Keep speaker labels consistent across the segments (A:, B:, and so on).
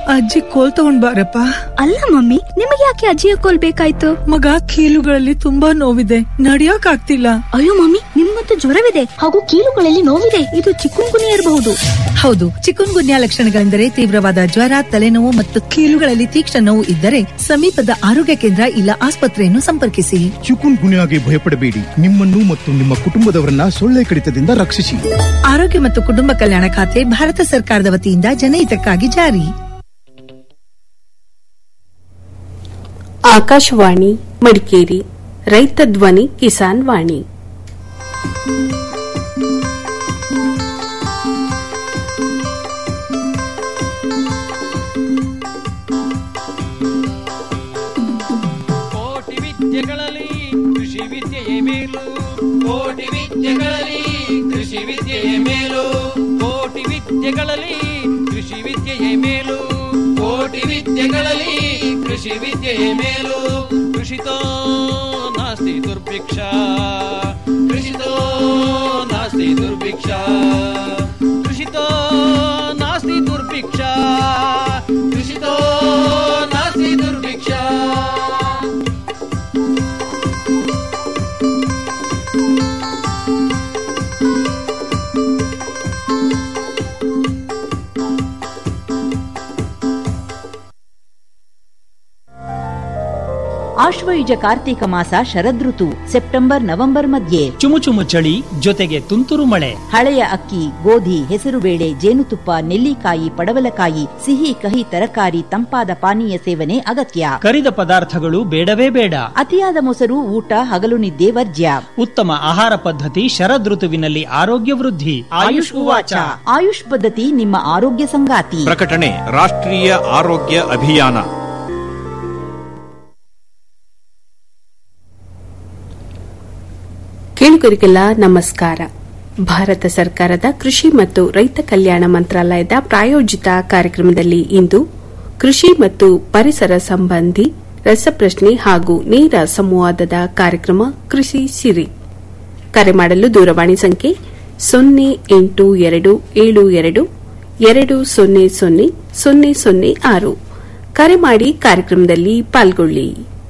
A: ಅಜ್ಜಿ ಕೋಲ್ ತಗೊಂಡ್ ಬಾರಪ್ಪ
B: ಅಲ್ಲ ಮಮ್ಮಿ ನಿಮಗೆ ಯಾಕೆ ಅಜ್ಜಿಯ ಕೋಲ್ ಬೇಕಾಯ್ತು
A: ಮಗ ಕೀಲುಗಳಲ್ಲಿ ತುಂಬಾ ನೋವಿದೆ ನಡಿಯಕ್ ಆಗ್ತಿಲ್ಲ
B: ಅಯ್ಯೋ ಮಮ್ಮಿ ನಿಮ್ಮಂತೂ ಜ್ವರವಿದೆ ಹಾಗೂ ಕೀಲುಗಳಲ್ಲಿ ನೋವಿದೆ ಇದು ಚಿಕ್ಕುಂಗುನಿ ಇರಬಹುದು
C: ಹೌದು ಚಿಕುನ್ ಗುನ್ಯಾ ಲಕ್ಷಣಗಳೆಂದರೆ ತೀವ್ರವಾದ ಜ್ವರ ತಲೆನೋವು ಮತ್ತು ಕೀಲುಗಳಲ್ಲಿ ತೀಕ್ಷ್ಣ ನೋವು ಇದ್ದರೆ ಸಮೀಪದ ಆರೋಗ್ಯ ಕೇಂದ್ರ ಇಲ್ಲ ಆಸ್ಪತ್ರೆಯನ್ನು ಸಂಪರ್ಕಿಸಿ
D: ಚಿಕುನ್ ಗುನ್ಯಾಗೆ ಭಯಪಡಬೇಡಿ ನಿಮ್ಮನ್ನು ಮತ್ತು ನಿಮ್ಮ ಕುಟುಂಬದವರನ್ನ ಸೊಳ್ಳೆ ಕಡಿತದಿಂದ ರಕ್ಷಿಸಿ
C: ಆರೋಗ್ಯ ಮತ್ತು ಕುಟುಂಬ ಕಲ್ಯಾಣ ಖಾತೆ ಭಾರತ ಸರ್ಕಾರದ ವತಿಯಿಂದ ಜನಹಿತಕ್ಕಾಗಿ ಜಾರಿ
E: ಆಕಾಶವಾಣಿ ಮಡಿಕೇರಿ ರೈತ ಧ್ವನಿ ಕಿಸಾನ್ ವಾಣಿ
F: ಕೋಟಿ ವಿದ್ಯೆಗಳಲ್ಲಿ ಕೃಷಿ ವಿದ್ಯೆಯೇ ಮೇಲು ಕೋಟಿ ವಿದ್ಯೆಗಳಲ್ಲಿ ಕೃಷಿ ವಿದ್ಯೆಯೇ ಮೇಲು ಕೋಟಿ ವಿದ್ಯೆಗಳಲ್ಲಿ ಕೃಷಿ ವಿದ್ಯೆಯೇ ಮೇಲು ಕೋಟಿ ವಿದ್ಯೆಗಳಲ್ಲಿ ಕೃಷಿ ವಿದ್ಯೆಯೇ ಮೇಲು ಕೃಷಿತೋ ನಾಸ್ತಿ ದುರ್ಭಿಕ್ಷ ಕೃಷಿತೋ ನಾಸ್ತಿ ದುರ್ಭಿಕ್ಷ ಕೃಷಿತೋ ನಾಸ್ತಿ ದುರ್ಭಿಕ್ಷ ಕೃಷಿತೋ ನಾಸ್ತಿ ದುರ್ಭಿಕ್ಷ
G: ಆಶ್ವಯುಜ ಕಾರ್ತೀಕ ಮಾಸ ಶರದೃತು ಸೆಪ್ಟೆಂಬರ್ ನವೆಂಬರ್ ಮಧ್ಯೆ
H: ಚುಮು ಚುಮು ಚಳಿ ಜೊತೆಗೆ ತುಂತುರು ಮಳೆ
G: ಹಳೆಯ ಅಕ್ಕಿ ಗೋಧಿ ಹೆಸರುಬೇಳೆ ಜೇನುತುಪ್ಪ ನೆಲ್ಲಿಕಾಯಿ ಪಡವಲಕಾಯಿ ಸಿಹಿ ಕಹಿ ತರಕಾರಿ ತಂಪಾದ ಪಾನೀಯ ಸೇವನೆ ಅಗತ್ಯ
H: ಕರಿದ ಪದಾರ್ಥಗಳು ಬೇಡವೇ ಬೇಡ
G: ಅತಿಯಾದ ಮೊಸರು ಊಟ ಹಗಲು ನಿದ್ದೆ ವರ್ಜ್ಯ
H: ಉತ್ತಮ ಆಹಾರ ಪದ್ಧತಿ ಶರದೃತುವಿನಲ್ಲಿ ಆರೋಗ್ಯ ವೃದ್ಧಿ ಆಯುಷ್ ಉವಾಚ
G: ಆಯುಷ್ ಪದ್ಧತಿ ನಿಮ್ಮ ಆರೋಗ್ಯ ಸಂಗಾತಿ
I: ಪ್ರಕಟಣೆ ರಾಷ್ಟ್ರೀಯ ಆರೋಗ್ಯ ಅಭಿಯಾನ
E: ಕೇಳುಗರಿಗೆಲ್ಲ ನಮಸ್ಕಾರ ಭಾರತ ಸರ್ಕಾರದ ಕೃಷಿ ಮತ್ತು ರೈತ ಕಲ್ಯಾಣ ಮಂತ್ರಾಲಯದ ಪ್ರಾಯೋಜಿತ ಕಾರ್ಯಕ್ರಮದಲ್ಲಿ ಇಂದು ಕೃಷಿ ಮತ್ತು ಪರಿಸರ ಸಂಬಂಧಿ ರಸಪ್ರಶ್ನೆ ಹಾಗೂ ನೇರ ಸಂವಾದದ ಕಾರ್ಯಕ್ರಮ ಕೃಷಿ ಸಿರಿ ಕರೆ ಮಾಡಲು ದೂರವಾಣಿ ಸಂಖ್ಯೆ ಸೊನ್ನೆ ಎಂಟು ಎರಡು ಏಳು ಎರಡು ಎರಡು ಸೊನ್ನೆ ಸೊನ್ನೆ ಸೊನ್ನೆ ಸೊನ್ನೆ ಆರು ಕರೆ ಮಾಡಿ ಕಾರ್ಯಕ್ರಮದಲ್ಲಿ ಪಾಲ್ಗೊಳ್ಳಿ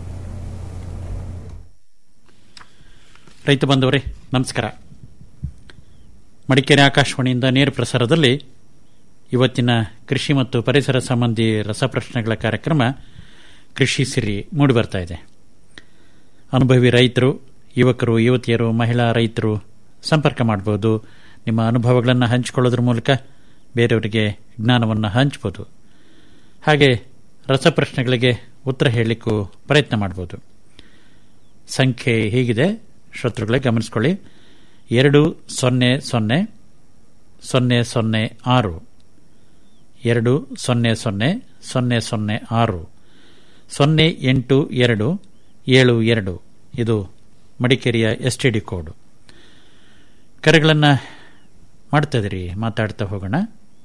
J: ರೈತ ಬಂಧುವರೇ ನಮಸ್ಕಾರ ಮಡಿಕೇರಿ ಆಕಾಶವಾಣಿಯಿಂದ ನೇರ ಪ್ರಸಾರದಲ್ಲಿ ಇವತ್ತಿನ ಕೃಷಿ ಮತ್ತು ಪರಿಸರ ಸಂಬಂಧಿ ರಸಪ್ರಶ್ನೆಗಳ ಕಾರ್ಯಕ್ರಮ ಕೃಷಿ ಸಿರಿ ಮೂಡಿಬರ್ತಾ ಇದೆ ಅನುಭವಿ ರೈತರು ಯುವಕರು ಯುವತಿಯರು ಮಹಿಳಾ ರೈತರು ಸಂಪರ್ಕ ಮಾಡಬಹುದು ನಿಮ್ಮ ಅನುಭವಗಳನ್ನು ಹಂಚಿಕೊಳ್ಳೋದ್ರ ಮೂಲಕ ಬೇರೆಯವರಿಗೆ ಜ್ಞಾನವನ್ನು ಹಂಚ್ಬೋದು ಹಾಗೆ ರಸಪ್ರಶ್ನೆಗಳಿಗೆ ಉತ್ತರ ಹೇಳಲಿಕ್ಕೂ ಪ್ರಯತ್ನ ಮಾಡ್ಬೋದು ಸಂಖ್ಯೆ ಹೀಗಿದೆ ಶ್ರೋತೃಗಳೇ ಗಮನಿಸ್ಕೊಳ್ಳಿ ಎರಡು ಸೊನ್ನೆ ಸೊನ್ನೆ ಸೊನ್ನೆ ಸೊನ್ನೆ ಆರು ಎರಡು ಸೊನ್ನೆ ಸೊನ್ನೆ ಸೊನ್ನೆ ಸೊನ್ನೆ ಆರು ಸೊನ್ನೆ ಎಂಟು ಎರಡು ಏಳು ಎರಡು ಇದು ಮಡಿಕೇರಿಯ ಎಸ್ ಟಿ ಡಿ ಕೋಡ್ ಕರೆಗಳನ್ನು ಮಾಡ್ತಾ ಇದ್ದೀರಿ ಮಾತಾಡ್ತಾ ಹೋಗೋಣ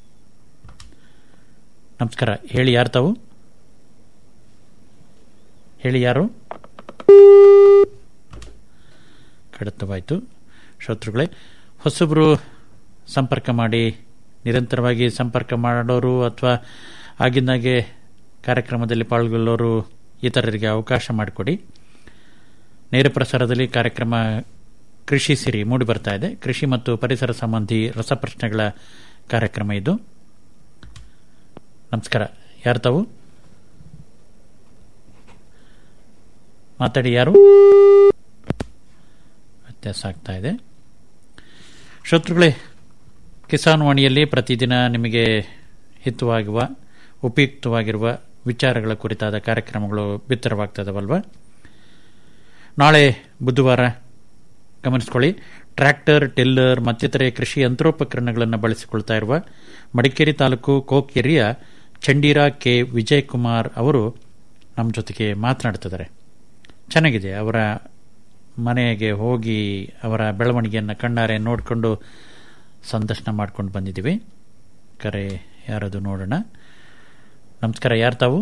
J: ನಮಸ್ಕಾರ ಹೇಳಿ ಯಾರು ತಾವು ಹೇಳಿ ಯಾರು ಕಡಿತವಾಯಿತು ಶ್ರೋತೃಗಳೇ ಹೊಸಬ್ರು ಸಂಪರ್ಕ ಮಾಡಿ ನಿರಂತರವಾಗಿ ಸಂಪರ್ಕ ಮಾಡೋರು ಅಥವಾ ಆಗಿಂದಾಗೆ ಕಾರ್ಯಕ್ರಮದಲ್ಲಿ ಪಾಲ್ಗೊಳ್ಳೋರು ಇತರರಿಗೆ ಅವಕಾಶ ಮಾಡಿಕೊಡಿ ನೇರ ಪ್ರಸಾರದಲ್ಲಿ ಕಾರ್ಯಕ್ರಮ ಕೃಷಿ ಸಿರಿ ಮೂಡಿ ಬರ್ತಾ ಇದೆ ಕೃಷಿ ಮತ್ತು ಪರಿಸರ ಸಂಬಂಧಿ ರಸಪ್ರಶ್ನೆಗಳ ಕಾರ್ಯಕ್ರಮ ಇದು ನಮಸ್ಕಾರ ಯಾರು ತಾವು ಮಾತಾಡಿ ಯಾರು ವ್ಯತ್ಯಾಸ ಆಗ್ತಾ ಇದೆ ಶ್ರೋತೃಗಳೇ ಕಿಸಾನ್ ವಾಣಿಯಲ್ಲಿ ಪ್ರತಿದಿನ ನಿಮಗೆ ಹಿತವಾಗುವ ಉಪಯುಕ್ತವಾಗಿರುವ ವಿಚಾರಗಳ ಕುರಿತಾದ ಕಾರ್ಯಕ್ರಮಗಳು ಬಿತ್ತರವಾಗ್ತದವಲ್ವ ನಾಳೆ ಬುಧವಾರ ಗಮನಿಸಿಕೊಳ್ಳಿ ಟ್ರ್ಯಾಕ್ಟರ್ ಟಿಲ್ಲರ್ ಮತ್ತಿತರೆ ಕೃಷಿ ಯಂತ್ರೋಪಕರಣಗಳನ್ನು ಬಳಸಿಕೊಳ್ತಾ ಇರುವ ಮಡಿಕೇರಿ ತಾಲೂಕು ಕೋಕೇರಿಯ ಚಂಡೀರಾ ಕೆ ವಿಜಯಕುಮಾರ್ ಅವರು ನಮ್ಮ ಜೊತೆಗೆ ಮಾತನಾಡ್ತಿದ್ದಾರೆ ಚೆನ್ನಾಗಿದೆ ಅವರ ಮನೆಗೆ ಹೋಗಿ ಅವರ ಬೆಳವಣಿಗೆಯನ್ನು ಕಣ್ಣಾರೆ ನೋಡಿಕೊಂಡು ಸಂದರ್ಶನ ಮಾಡ್ಕೊಂಡು ಬಂದಿದ್ದೀವಿ ಕರೆ ಯಾರದು ನೋಡೋಣ ನಮಸ್ಕಾರ ಯಾರು ತಾವು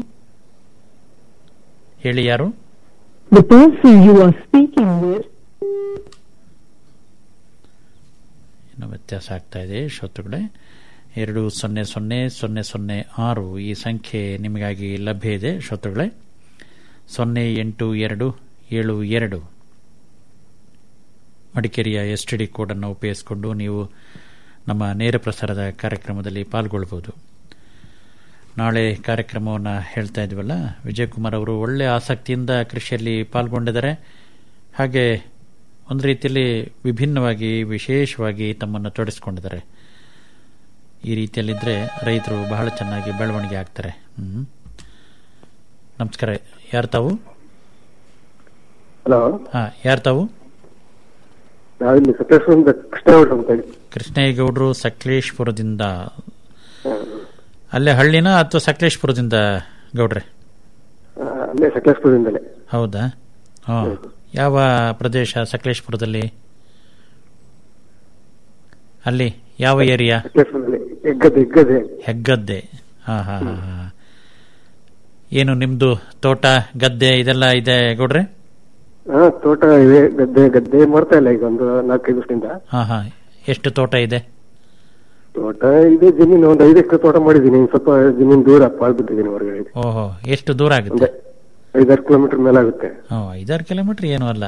J: ಹೇಳಿ ಯಾರು
K: The person you are speaking with
J: ಇನ್ನು ವ್ಯತ್ಯಾಸ ಆಗ್ತಾ ಇದೆ ಶ್ರೋತೃಗಳೇ ಎರಡು ಸೊನ್ನೆ ಸೊನ್ನೆ ಸೊನ್ನೆ ಸೊನ್ನೆ ಆರು ಈ ಸಂಖ್ಯೆ ನಿಮಗಾಗಿ ಲಭ್ಯ ಇದೆ ಶ್ರೋತೃಗಳೇ ಸೊನ್ನೆ ಎಂಟು ಎರಡು ಏಳು ಎರಡು ಮಡಿಕೇರಿಯ ಎಸ್ ಟಿ ಡಿ ಕೋಡನ್ನು ಉಪಯೋಗಿಸಿಕೊಂಡು ನೀವು ನಮ್ಮ ನೇರ ಪ್ರಸಾರದ ಕಾರ್ಯಕ್ರಮದಲ್ಲಿ ಪಾಲ್ಗೊಳ್ಬೋದು ನಾಳೆ ಕಾರ್ಯಕ್ರಮವನ್ನು ಹೇಳ್ತಾ ಇದ್ವಲ್ಲ ವಿಜಯಕುಮಾರ್ ಅವರು ಒಳ್ಳೆ ಆಸಕ್ತಿಯಿಂದ ಕೃಷಿಯಲ್ಲಿ ಪಾಲ್ಗೊಂಡಿದ್ದಾರೆ ಹಾಗೆ ಒಂದು ರೀತಿಯಲ್ಲಿ ವಿಭಿನ್ನವಾಗಿ ವಿಶೇಷವಾಗಿ ತಮ್ಮನ್ನು ತೊಡಗಿಸ್ಕೊಂಡಿದ್ದಾರೆ ಈ ರೀತಿಯಲ್ಲಿದ್ದರೆ ರೈತರು ಬಹಳ ಚೆನ್ನಾಗಿ ಬೆಳವಣಿಗೆ ಆಗ್ತಾರೆ ಹ್ಮ್. ನಮಸ್ಕಾರ ಯಾರು ತಾವು
L: ಹಲೋ
J: ಹಾ ಯಾರು ತಾವು
L: ನಾವಿಲ್ಲಿ ಸಕಲೇಶ್ವರದಿಂದ ಕೃಷ್ಣಗೌಡ್ರು ಅಂತ ಹೇಳಿ
J: ಕೃಷ್ಣೇಗೌಡರು ಸಕಲೇಶ್ಪುರದಿಂದ ಅಲ್ಲೇ ಹಳ್ಳಿನ ಅಥವಾ ಸಕಲೇಶ್ಪುರದಿಂದ ಗೌಡ್ರೆ
L: ಆ, ಅಲ್ಲೇ ಸಕಲೇಶ್ವರದಿಂದಲೇ
J: ಹೌದಾ ಹಾ ಯಾವ ಪ್ರದೇಶ ಸಕಲೇಶ್ಪುರದಲ್ಲಿ ಅಲ್ಲಿ ಯಾವ ಏರಿಯಾ
L: ಸಕಲೇಶ್ವರದಲ್ಲಿ ಹೆಗ್ಗದೆ ಹೆಗ್ಗದೆ
J: ಹೆಗ್ಗದ್ದೆ ಹಾ ಹಾ ಹಾ ಹಾ ಏನು ನಿಮ್ದು ತೋಟ ಗದ್ದೆ ಇದೆಲ್ಲ ಇದೆ ಗೌಡ್ರೆ
L: ಹಾ ತೋಟ ಇದೆ ಗದ್ದೆ ಗದ್ದೆ ಮಾಡ್ತಾ ಇಲ್ಲ ಈಗ ಒಂದು ನಾಲ್ಕೈದು ವರ್ಷದಿಂದ
J: ಹಾ ಹಾ ಎಷ್ಟು ತೋಟ ಇದೆ
L: ತೋಟ ಇದೆ ಜಮೀನು ಒಂದು ಐದು ಎಕರೆ ತೋಟ ಮಾಡಿದ್ದೀನಿ ಇನ್ನು ಸ್ವಲ್ಪ ಜಮೀನು ದೂರ ಪಾಳ್ಬಿಟ್ಟಿದ್ದೀನಿ ಹೊರಗಡೆ
J: ಓಹೋ ಎಷ್ಟು ದೂರ ಆಗುತ್ತೆ
L: ಐದಾರು ಕಿಲೋಮೀಟರ್ ಮೇಲೆ ಆಗುತ್ತೆ
J: ಓ ಐದಾರು ಕಿಲೋಮೀಟರ್ ಏನೂ ಅಲ್ಲ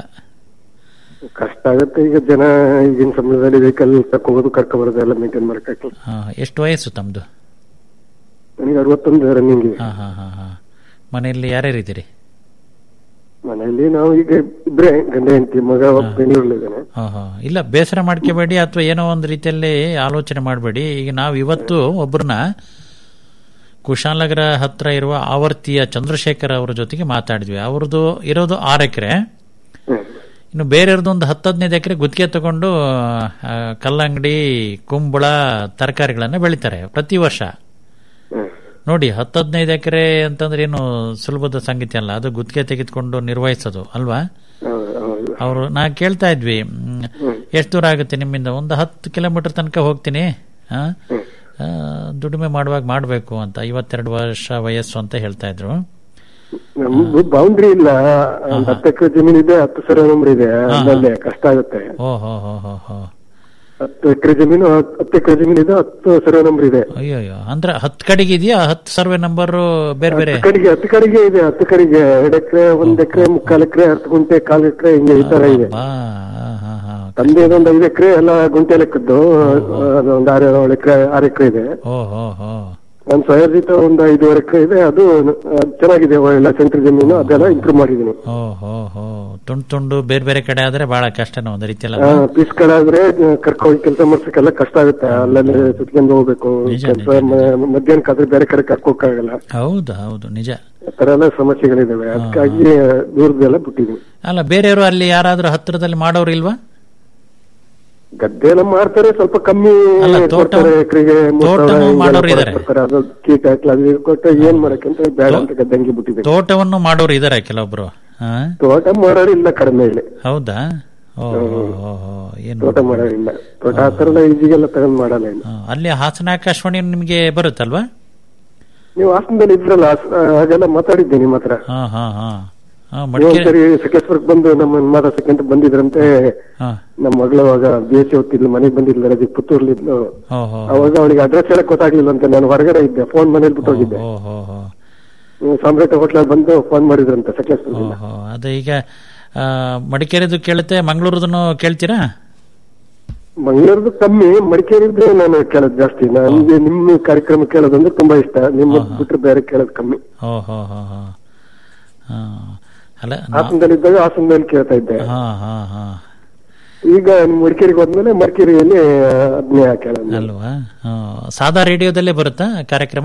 L: ಕಷ್ಟ ಆಗುತ್ತೆ ಈಗ ಜನ ಈಗಿನ ಸಮಯದಲ್ಲಿ ವೆಹಿಕಲ್ ಕರ್ಕೋಬೋದು ಕರ್ಕೊಬರೋದು ಎಲ್ಲ ಮೇಂಟೈನ್ ಮಾಡಕ್ಕೆ
J: ಹಾ ಎಷ್ಟು ವಯಸ್ಸು ತಮ್ಮದು
L: ನನಗೆ ಅರವತ್ತೊಂದು ರನ್ನಿಂಗ್ ಇದೆ
J: ಹಾ ಹಾ ಹಾ ಹಾ ಮನೆಯಲ್ಲಿ ಯಾರ್ಯಾರಿದ್ದೀರಿ
L: ಮನೆಯಲ್ಲಿ ನಾವು ಈಗ ಇಬ್ರೆ ಗಂಡ ಹೆಂಡತಿ ಮಗ ಒಬ್ಬ ಬೆಂಗಳೂರಲ್ಲಿದ್ದಾನೆ
J: ಹಾ ಹಾ ಇಲ್ಲ ಬೇಸರ ಮಾಡ್ಕೋಬೇಡಿ ಅಥವಾ ಏನೋ ಒಂದು ರೀತಿಯಲ್ಲಿ ಆಲೋಚನೆ ಮಾಡಬೇಡಿ ಈಗ ನಾವು ಇವತ್ತು ಒಬ್ಬರನ್ನ ಕುಶಾಲನಗರ ಹತ್ರ ಇರುವ ಆವರ್ತಿಯ ಚಂದ್ರಶೇಖರ್ ಅವರ ಜೊತೆಗೆ ಮಾತಾಡಿದ್ವಿ ಅವ್ರದ್ದು ಇರೋದು ಆರು ಎಕರೆ ಇನ್ನು ಬೇರೆಯವ್ರದ್ದು ಒಂದು ಹತ್ತು ಹದಿನೈದು ಎಕರೆ ಗುತ್ತಿಗೆ ತಗೊಂಡು ಆ, ಕಲ್ಲಂಗಡಿ ಕುಂಬಳ ತರಕಾರಿಗಳನ್ನ ಬೆಳಿತಾರೆ ಪ್ರತಿ ವರ್ಷ ನೋಡಿ ಹತ್ತು ಹದಿನೈದು ಎಕರೆ ಅಂತಂದ್ರೆ ಏನು ಸುಲಭದ ಸಂಗತಿ ಅಲ್ಲ ಅದು ಗುತ್ತಿಗೆ ತೆಗೆದುಕೊಂಡು ನಿರ್ವಹಿಸೋದು ಅಲ್ವಾ ಅವರು ನಾ ಕೇಳ್ತಾ ಇದ್ವಿ ಮ್, ಎಷ್ಟು ದೂರ ಆಗುತ್ತೆ ನಿಮ್ಮಿಂದ ಒಂದು ಹತ್ತು ಕಿಲೋಮೀಟರ್ ತನಕ ಹೋಗ್ತೀನಿ ಆ? ಆ, ದುಡಿಮೆ ಮಾಡುವಾಗ ಮಾಡಬೇಕು ಅಂತ ಐವತ್ತೆರಡು ವರ್ಷ ವಯಸ್ಸು ಅಂತ ಹೇಳ್ತಾ ಇದ್ರು
L: ನಮ್ದು ಬೌಂಡ್ರಿ ಇಲ್ಲ ಒಂದ್ ಹತ್ತು ಎಕರೆ ಜಮೀನ್ ಇದೆ ಹತ್ತು ಸರ ನಂಬರ್ ಇದೆ ಅಲ್ಲೇ ಕಷ್ಟ ಆಗುತ್ತೆ
J: ಓ ಹೋ ಹೋ ಹೋ ಹೋ
L: ಹತ್ತು ಎಕರೆ ಜಮೀನು ಹತ್- ಹತ್ತು ಎಕರೆ ಜಮೀನ್ ಇದೆ ಹತ್ತು ಸರ ನಂಬರ್ ಇದೆ
J: ಅಯ್ಯೋ ಅಯ್ಯೋ ಅಂದ್ರೆ ಹತ್ತು ಕಡೆಗೆ ಇದೆಯಾ ಹತ್ತು ಸರ್ವೆ ನಂಬರ್ ಬೇರೆ ಬೇರೆ
L: ಹತ್ತು ಕಡೆಗೆ ಹತ್ತು ಕಡೆಗೆ ಇದೆ ಹತ್ತು ಕಡೆಗೆ ಎರಡು ಎಕರೆ ಒಂದ್ ಎಕರೆ ಮುಕ್ಕಾಲ್ ಎಕರೆ ಹತ್ತು ಗುಂಟೆ ಕಾಲ್ ಎಕರೆ ಹಿಂಗೆ ಈ ತರ ಇದೆ ತಂದೆ ಒಂದು ಐದು ಎಕರೆ ಎಲ್ಲ ಗುಂಟೆ ಲೆಕ್ಕದ್ದು ಅದೊಂದು ಆರು ಏಳು ಎಕರೆ ಆರು ಎಕರೆ ಇದೆ
J: ಓ ಹೋ ಹೋ
L: ನನ್ ಸ್ವಯರ್ಜಿತ ಒಂದು ಐದೂವರೆ ಎಕರೆ ಇದೆ ಅದು ಅಹ್, ಚೆನ್ನಾಗಿದೆ ಒಳ್ಳೆ ಸೆಂಟ್ರ್ ಜಮೀನು ಅದೆಲ್ಲ ಇಂಪ್ರೂವ್ ಮಾಡಿದೀನಿ
J: ಓ ಹೋ ಹೋ ತುಂಡು ತುಂಡು ಬೇರೆ ಬೇರೆ ಕಡೆ ಆದ್ರೆ ಬಹಳ ಕಷ್ಟನ ಒಂದು ರೀತಿಯಲ್ಲ
L: ಪೀಸ್ಗಳಾದ್ರೆ ಕರ್ಕೊಂಡು ಕೆಲಸ ಮಾಡ್ಸಕ್ಕೆಲ್ಲ ಕಷ್ಟ ಆಗುತ್ತೆ ಅಲ್ಲಲ್ಲಿ ಸುತ್ಕೊಂಡು ಹೋಗ್ಬೇಕು ಕೆಲ್ಸ ಮ- ಮಧ್ಯಾಹ್ನಕ್ಕಾದ್ರೆ ಬೇರೆ ಕಡೆ ಕರ್ಕೋಕ್ಕಾಗಲ್ಲ
J: ಹೌದು ಹೌದು ನಿಜ
L: ಆ ತರ ಎಲ್ಲ ಸಮಸ್ಯೆಗಳಿದಾವೆ ಅದಕ್ಕಾಗಿ ದೂರದೆಲ್ಲ ಬಿಟ್ಟಿದ್ದೀನಿ
J: ಅಲ್ಲ ಬೇರೆಯವರು ಅಲ್ಲಿ ಯಾರಾದ್ರೂ ಹತ್ತಿರದಲ್ಲಿ ಮಾಡೋರು ಇಲ್ವಾ
L: ಗದ್ದೆ ಎಲ್ಲ ಮಾಡ್ತಾರೆ ಸ್ವಲ್ಪ ಕಮ್ಮಿ
J: ಅಲ್ಲ, ತೋಟ-
L: ಕೊಡ್ತಾರೆ ಎಕರೆಗೆ ಮೂರ್ ಸಾವಿರ
J: ತೋಟನೂ
L: ಹಿಂಗೆಲ್ಲ
J: ಮಾಡೋರು ಇದಾರೆ.
L: ಕೊಡ್ತಾರೆ. ಅದು ಕೀಟ ಅದು ಕೊಟ್ಟು ಏನ್ ಮಾಡಕ್ಕಂತ ಬೇಡ ಅಂತ ಗದ್ದಂಗೆ ಬಿಟ್ಟಿದೆ
J: ತೋಟವನ್ನು ಮಾಡೋರು ಇದಾರೆ ಕೆಲವೊಬ್ರು ಹಾ
L: ತೋಟ ಮಾಡೋರು ಇಲ್ಲ ಕಡಿಮೆ ಇಲ್ಲಿ
J: ಹೌದಾ ಓ ಹೋ, ಹೋ, ಹೋ. ಏನು
L: ತೋಟ ಮಾಡೋರು ಇಲ್ಲ ತೋಟ ಆ ತರ ಎಲ್ಲ ಈಜಿಗೆಲ್ಲ ತಗೊಂಡ್ ಮಾಡಲ್ಲ ಇಲ್ಲ
J: ಹಾ, ಅಲ್ಲಿ ಹಾಸನ ಆಕಾಶವಾಣಿ ನಿಮ್ಗೆ ಬರುತ್ತಲ್ವಾ
L: ನೀವು ಹಾಸನದಲ್ಲಿ ಇದ್ರಲ್ಲ ಹಾಸ- ಹಾಗೆಲ್ಲ ಮಾತಾಡಿದ್ದೆ ನಿಮ್ಮ ಹತ್ರ
J: ಹಾ ಹಾ ಹಾ ಹಾ
L: ನೀವು
J: ಮಡಿಕೇರಿ
L: ಒಂದ್ಸರಿ ಸಕಲೇಶ್ವರಕ್ಕೆ ಬಂದು ನಮ್ಮನ್ನ ಮಾತಾಡ್ಸಕ್ಕೆ ಅಂತ ಬಂದಿದ್ರಂತೆ
J: ಹಾ
L: ನಮ್ಮ ಮಗಳು ಅವಾಗ ಬಿ ಎಸ್ ಸಿ ಓದ್ತಿದ್ಲು ಮನೆಗೆ ಬಂದಿದ್ಲು ರಜೆ ಪುತ್ತೂರ್ಲಿದ್ಲು
J: ಹೋ ಹೋ
L: ಅವಾಗ ಅವಳಿಗೆ ಅಡ್ರೆಸ್ ಹೇಳಕ್ ಗೊತ್ತಾಗ್ಲಿಲ್ಲ ಅಂತ ನಾನು ಹೊರಗಡೆ ಇದ್ದೆ ಫೋನ್ ಮನೇಲಿ ಬಿಟ್ಟು ಹೋಗಿದ್ದೆ
J: ಹೋ ಹೋ ಹೋ
L: ನೀವು ಸಾಮ್ರಾಟ್ ಹೋಟ್ಲಲ್ಲಿ ಬಂದು ಫೋನ್ ಮಾಡಿದ್ರಂತೆ ಸಕಲೇಶ್ವರದಿಂದ
J: ಓಹೋ ಅದೇ ಈಗ ಆ, ಮಡಿಕೇರಿದು ಕೇಳುತ್ತೆ ಮಂಗಳೂರದನ್ನು ಕೇಳ್ತೀರಾ
L: ಮಂಗಳೂರದು ಕಮ್ಮಿ ಮಡಿಕೇರಿದ್ರೆ ನಾನು ಕೇಳೋದು ಜಾಸ್ತಿ ನನಗೆ ನಿಮ್ಮ ಕಾರ್ಯಕ್ರಮ ಕೇಳೋದಂದ್ರೆ ತುಂಬಾ ಇಷ್ಟ ನಿಮ್ಮ ಬಿಟ್ರೆ ಬೇರೆ ಕೇಳೋದು ಕಮ್ಮಿ
J: ಹೋ ಹೋ ಹೋ ಹೋ ಹಾ ಅಲ್ಲ ನಾ-
L: ಹಾಸನದಲ್ಲಿದ್ದಾಗ ಹಾಸನದಲ್ಲಿ ಕೇಳ್ತಾ ಇದ್ದೆ
J: ಹಾ ಹಾ ಹಾ
L: ಈಗ ನಿಮ್ ಮಡಿಕೇರಿಗೆ ಹೋದ್ಮೇಲೆ ಮಡಿಕೇರಿಯಲ್ಲಿ ಅದನ್ನೇ ಕೇಳೋದು
J: ಅಲ್ವಾ ಹಾ. ಸಾದಾ ರೇಡಿಯೋದಲ್ಲೇ ಬರುತ್ತಾ ಕಾರ್ಯಕ್ರಮ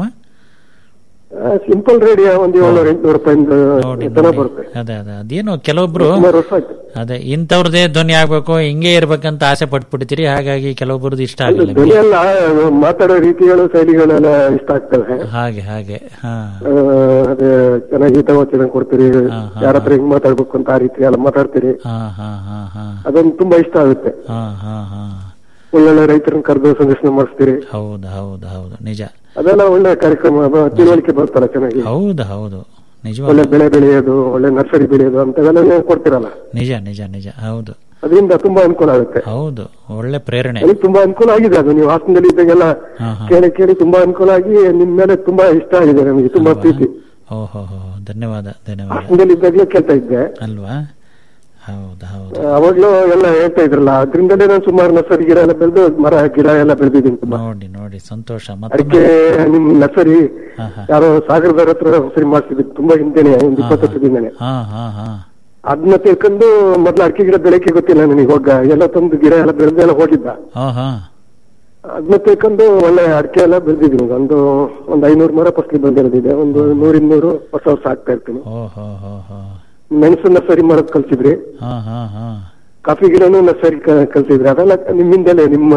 L: ಸಿಂಪಲ್ ರೇಡಿಯೋ ಒಂದು ಏಳ್ನೂರ ಎಂಟುನೂರು ರೂಪಾಯಿಂದ ತನ ಬರುತ್ತೆ
J: ಅದೇ ಅದೇ ಅದೇನು ಕೆಲವೊಬ್ರು
L: ಸುಮಾರು ವರ್ಷ ಆಯ್ತು
J: ಅದೇ ಇಂಥವ್ರದೇ ಧ್ವನಿ ಆಗ್ಬೇಕು ಹಿಂಗೆ ಇರ್ಬೇಕಂತ ಆಸೆ ಪಟ್ಬಿಡ್ತೀರಿ ಹಾಗಾಗಿ ಕೆಲವೊಬ್ರದ್ದು ಇಷ್ಟ ಆಗಲ್ಲ
L: ಧ್ವನಿ ಎಲ್ಲ ಮಾತಾಡೋ ರೀತಿಗಳು ಶೈಲಿಗಳೆಲ್ಲ ಇಷ್ಟ ಆಗ್ತವೆ
J: ಹಾಗೆ ಹಾಗೆ ಹಾ
L: ಆ, ಅದೇ ಚೆನ್ನಾಗಿ ಹಿತವಚನ ಕೊಡ್ತೀರಿ ಯಾರ ಹತ್ರ ಹಿಂಗ್ ಮಾತಾಡ್ಬೇಕು ಅಂತ ಆ ರೀತಿ ಎಲ್ಲ ಮಾತಾಡ್ತೀರಿ
J: ಹಾ ಹಾ ಹಾ ಹಾ
L: ಅದೊಂದು ತುಂಬಾ ಇಷ್ಟ ಆಗುತ್ತೆ
J: ಹಾ ಹಾ ಹಾ
L: ಒಳ್ಳೊಳ್ಳೆ ರೈತರನ್ನ ಕರೆದು ಸಂದರ್ಶನ ಮಾಡಿಸ್ತೀರಿ
J: ಹೌದು ಹೌದು ಹೌದು ನಿಜ
L: ಅದೆಲ್ಲ ಒಳ್ಳೆ ಕಾರ್ಯಕ್ರಮ ಬ- ತಿಳುವಳಿಕೆ ಬರ್ತಲ್ಲ ಚೆನ್ನಾಗಿ
J: ಹೌದು ಹೌದು ನಿಜವಾಗ್ಲೂ.
L: ಒಳ್ಳೆ ಬೆಳೆ ಬೆಳೆಯೋದು ಒಳ್ಳೆ ನರ್ಸರಿ ಬೆಳೆಯೋದು ಅಂತೆಲ್ಲ ನೀವು ಕೊಡ್ತೀರಲ್ಲ
J: ನಿಜ ನಿಜ ನಿಜ ಹೌದು
L: ಅದರಿಂದ ತುಂಬಾ ಅನುಕೂಲ ಆಗುತ್ತೆ
J: ಹೌದು ಒಳ್ಳೆ ಪ್ರೇರಣೆ
L: ನನಗೆ ತುಂಬಾ ಅನುಕೂಲ ಆಗಿದೆ ಅದು ನೀವು ಹಾಸನದಲ್ಲಿ ಇದ್ದಾಗೆಲ್ಲ
J: ಹಾ, ಹಾ.
L: ಕೇಳಿ ಕೇಳಿ ತುಂಬಾ ಅನುಕೂಲ ಆಗಿ ನಿಮ್ ಮೇಲೆ ತುಂಬಾ ಇಷ್ಟ ಆಗಿದೆ ನಮಗೆ ತುಂಬಾ ಪ್ರೀತಿ
J: ಓಹೋ ಹೋ ಧನ್ಯವಾದ ಧನ್ಯವಾದ
L: ಹಾಸನದಲ್ಲಿ ಇದ್ದಾಗಲೇ ಕೇಳ್ತಾ ಇದ್ದೆ
J: ಅಲ್ವಾ ಹೌದು ಹೌದು
L: ಅವಾಗ್ಲೂ ಎಲ್ಲ ಹೇಳ್ತಾ ಇದ್ರಲ್ಲ ಅದ್ರಿಂದಲೇ ನಾನು ಸುಮಾರು ನರ್ಸರಿ ಗಿಡ ಎಲ್ಲ ಬೆಳೆದು ಮರ ಗಿಡ ಎಲ್ಲ ಬೆಳೆದಿದ್ದೀನಿ ತುಂಬಾ
J: ನೋಡಿ ನೋಡಿ ಸಂತೋಷ
L: ಅದಕ್ಕೆ
J: ಮತ್ತೊಮ್ಮೆ
L: ನಿಮ್ ನರ್ಸರಿ
J: ಹಾ, ಹಾ.
L: ಯಾರೋ ಸಾಗರದವ್ರ ಹತ್ರ ಸರಿ ಮಾಡ್ತಿದ್ವಿ ತುಂಬಾ ಹಿಂದೆನೆ ಒಂದು ಇಪ್ಪತ್ತು ವರ್ಷದಿಂದನೆ
J: ಹಾ ಹಾ ಹಾ
L: ಅದನ್ನ ತಿಳ್ಕೊಂಡು ಮೊದ್ಲು ಅಡಿಕೆ ಗಿಡ ಬೆಳಕೆ ಗೊತ್ತಿಲ್ಲ ನನಗೆ ಇವಾಗ ಎಲ್ಲ ತಂದು ಗಿಡ ಎಲ್ಲ ಬೆಳೆದೆಲ್ಲ ಹೋಗಿದ್ದ
J: ಹಾ ಹಾ
L: ಅದನ್ನ ತಿಳ್ಕೊಂಡು ಒಳ್ಳೆ ಅಡಿಕೆ ಎಲ್ಲ ಬೆಳೆದಿದ್ದೀನಿ ಒಂದು ಒಂದು ಐನೂರು ಮರ ಫಸ್ಲಿ ಬಂದಿರೋದಿದೆ ಒಂದು ನೂರಿನ್ನೂರು ಹೊಸ ಹೊಸ ಹಾಕ್ತಾ ಇರ್ತೀನಿ
J: ಓ ಹೋ ಹೋ ಹೋ
L: ಮೆಣಸು ನರ್ಸರಿ ಮಾಡೋದ್ ಕಲ್ಸಿದ್ರಿ
J: ಹಾ ಹಾ ಹಾ
L: ಕಾಫಿ ಗಿಡನೂ ನರ್ಸರಿ ಕ- ಕಲ್ಸಿದ್ರಿ ಅದೆಲ್ಲ ನಿಮ್ಮಿಂದಲೇ ನಿಮ್ಮ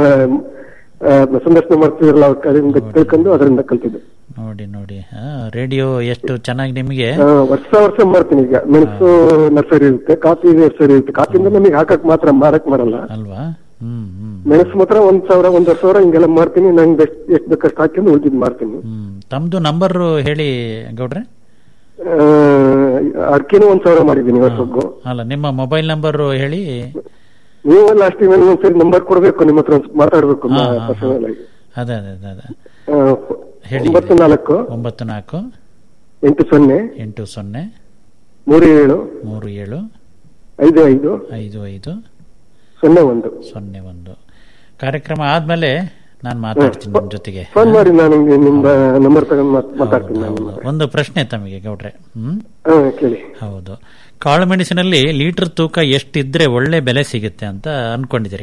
L: ಆ, ಸಂದರ್ಶನ ಮಾಡ್ತಿದ್ರಲ್ಲ ಅವ್ರ ಕಡೆಯಿಂದ ತಿಳ್ಕೊಂಡು ಅದರಿಂದ ಕಲ್ತಿದ್ದೆ
J: ನೋಡಿ ನೋಡಿ ಹಾ ರೇಡಿಯೋ ಎಷ್ಟು ಚೆನ್ನಾಗಿ ನಿಮಗೆ
L: ಆ, ವರ್ಷ ವರ್ಷ ಮಾಡ್ತೀನಿ ಈಗ ಮೆಣಸು ನರ್ಸರಿ ಇರುತ್ತೆ ಕಾಫಿ ನರ್ಸರಿ ಇರುತ್ತೆ ಕಾಫಿಯಿಂದ ನಮಗೆ ಹಾಕಕ್ ಮಾತ್ರ ಮಾರಕ್ ಮಾಡಲ್ಲ
J: ಅಲ್ವಾ ಹ್ಮ್ ಹ್ಮ್
L: ಮೆಣಸು ಮಾತ್ರ ಒಂದ್ ಸಾವಿರ ಒಂದೂವರೆ ಸಾವಿರ ಹಿಂಗೆಲ್ಲ ಮಾಡ್ತೀನಿ ನಂಗೆ ಎಷ್ಟು ಎಷ್ಟು ಬೇಕಷ್ಟು ಹಾಕೊಂಡು ಉಳಿದಿದ್ ಮಾಡ್ತೀನಿ
J: ಹ್ಮ್ ತಮ್ದು ನಂಬರ್ ಹೇಳಿ ಗೌಡ್ರೆ
L: ಆ, ಅಡ್ಕೆನೂ ಒಂದ್ ಸಾವಿರ ಮಾಡಿದ್ದೀನಿ ವರ್ಷಕ್ಕೂ
J: ಅಲ್ಲ ನಿಮ್ಮ ಮೊಬೈಲ್ ನಂಬರ್ ಹೇಳಿ
L: ನೀವು ಲಾಸ್ಟ್ ಟೈಮ್ ಒಂದ್ಸರಿ ನಂಬರ್ ಕೊಡ್ಬೇಕು ನಿಮ್ಮ ಹತ್ರ ಒಂದ್ ಸ್ವಲ್ಪ ಮಾತಾಡ್ಬೇಕು
J: ಹಾ, ಹಾ, ಹಾ.
L: ಪರ್ಸನಲ್ ಆಗಿ
J: ಅದೇ ಅದೇ ಅದೇ ಅದೇ
L: ಆ,
J: ಹೇಳಿ
L: ಒಂಬತ್ತು ನಾಲ್ಕು
J: ಒಂಬತ್ತು ನಾಲ್ಕು
L: ಎಂಟು ಸೊನ್ನೆ
J: ಎಂಟು ಸೊನ್ನೆ
L: ಮೂರು ಏಳು
J: ಮೂರು ಏಳು
L: ಐದು ಐದು
J: ಐದು ಐದು
L: ಸೊನ್ನೆ ಒಂದು
J: ಸೊನ್ನೆ ಒಂದು ಕಾರ್ಯಕ್ರಮ ಆದ್ಮೇಲೆ ನಾನು ಮಾತಾಡ್ತೀನಿ ನಿಮ್ಮ ಜೊತೆಗೆ
L: ಫೋನ್ ಮಾಡಿ ನಾನು ನಿಮ್ಗೆ ನಿಮ್ಮ ನಂಬರ್ ತಗೊಂಡು ಮಾತ್- ಮಾತಾಡ್ತೀನಿ ನಾನು ನಿಮ್ಮ ಹತ್ರ.
J: ಒಂದು ಪ್ರಶ್ನೆ ತಮಗೆ ಗೌಡ್ರೆ ಹ್ಮ್
L: ಹಾ ಕೇಳಿ
J: ಹೌದು ಕಾಳು ಮೆಣಸಿನಲ್ಲಿ ಲೀಟರ್ ತೂಕ ಎಷ್ಟಿದ್ರೆ ಒಳ್ಳೆ ಬೆಲೆ ಸಿಗುತ್ತೆ ಅಂತ ಅನ್ಕೊಂಡಿದ್ದೀರಿ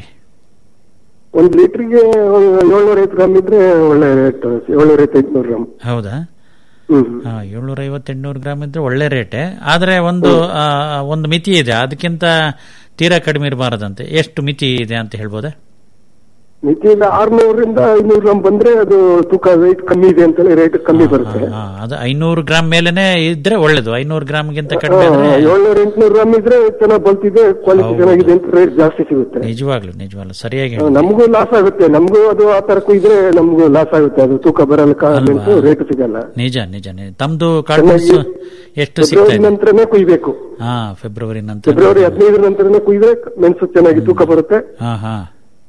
L: ಒಂದ್ ಲೀಟರ್ಗೆ ಏಳ್ನೂರ ಐವತ್ತು ಗ್ರಾಮ್ ಇದ್ರೆ ಒಳ್ಳೆ ರೇಟ್ ಏಳ್ನೂರ ಐವತ್ತು ಎಂಟ್ನೂರು ಗ್ರಾಮ್
J: ಹೌದಾ
L: ಹ್ಮ್
J: ಹಾ ಏಳ್ನೂರ ಐವತ್ತು ಎಂಟ್ನೂರು ಗ್ರಾಮ್ ಇದ್ರೆ ಒಳ್ಳೆ ರೇಟೆ ಆದ್ರೆ ಒಂದು ಆ, ಒಂದು ಮಿತಿ ಇದೆ ಅದಕ್ಕಿಂತ ತೀರಾ ಕಡಿಮೆ ಇರಬಾರದಂತೆ ಎಷ್ಟು ಮಿತಿ ಇದೆ ಅಂತ ಹೇಳ್ಬೋದಾ
L: ಮಿತಿಯಿಂದ ಆರ್ನೂರಿಂದ ಐನೂರು ಗ್ರಾಮ್ ಬಂದ್ರೆ ಅದು ತೂಕ ರೇಟ್ ಕಮ್ಮಿ ಇದೆ ಅಂತೇಳಿ ರೇಟ್ ಕಮ್ಮಿ ಬರುತ್ತೆ
J: ಹಾ ಅದು ಐನೂರು ಗ್ರಾಮ್ ಮೇಲೆನೆ ಇದ್ರೆ ಒಳ್ಳೇದು ಐನೂರು ಗ್ರಾಮ್ಗಿಂತ ಕಡಿಮೆ ಆದ್ರೆ
L: ಏಳ್ನೂರ ಎಂಟ್ನೂರು ಗ್ರಾಮ್ ಇದ್ರೆ ಚೆನ್ನಾಗಿ ಬಲ್ತಿದೆ ಕ್ವಾಲಿಟಿ ಚೆನ್ನಾಗಿದೆ ಅಂತ ರೇಟ್ ಜಾಸ್ತಿ ಸಿಗುತ್ತೆ
J: ನಿಜವಾಗ್ಲು ನಿಜವಾಗ್ಲು ಸರಿಯಾಗಿ
L: ಆ,
J: ಹೇಳಿದ್ರಿ.
L: ನಮಗೂ ಲಾಸ್ ಆಗುತ್ತೆ ನಮಗೂ ಅದು ಆ ತರ ಕುಯ್ದ್ರೆ ನಮಗೂ ಲಾಸ್ ಆಗುತ್ತೆ ಅದು ತೂಕ ಬರಲ್ಲ ಕಾಳು ರೇಟ್ ಸಿಗಲ್ಲ
J: ನಿಜ ನಿಜ ನಿಜ ತಮ್ದು ಕಾಳ್ಮೆಣಸು ಎಷ್ಟು ಸಿಗ್ತಾ
L: ಫೆಬ್ರವರಿ
J: ಇದೆ
L: ನಂತರನೇ ಕುಯ್ಬೇಕು
J: ಹಾ ಫೆಬ್ರವರಿ ನಂತರ
L: ಫೆಬ್ರವರಿ ಹದಿನೈದರ ನಂತರನೇ ಕುಯ್ದ್ರೆ ಮೆಣಸು ಚೆನ್ನಾಗಿ ತೂಕ ಬರುತ್ತೆ
J: ಹಾ ಹಾ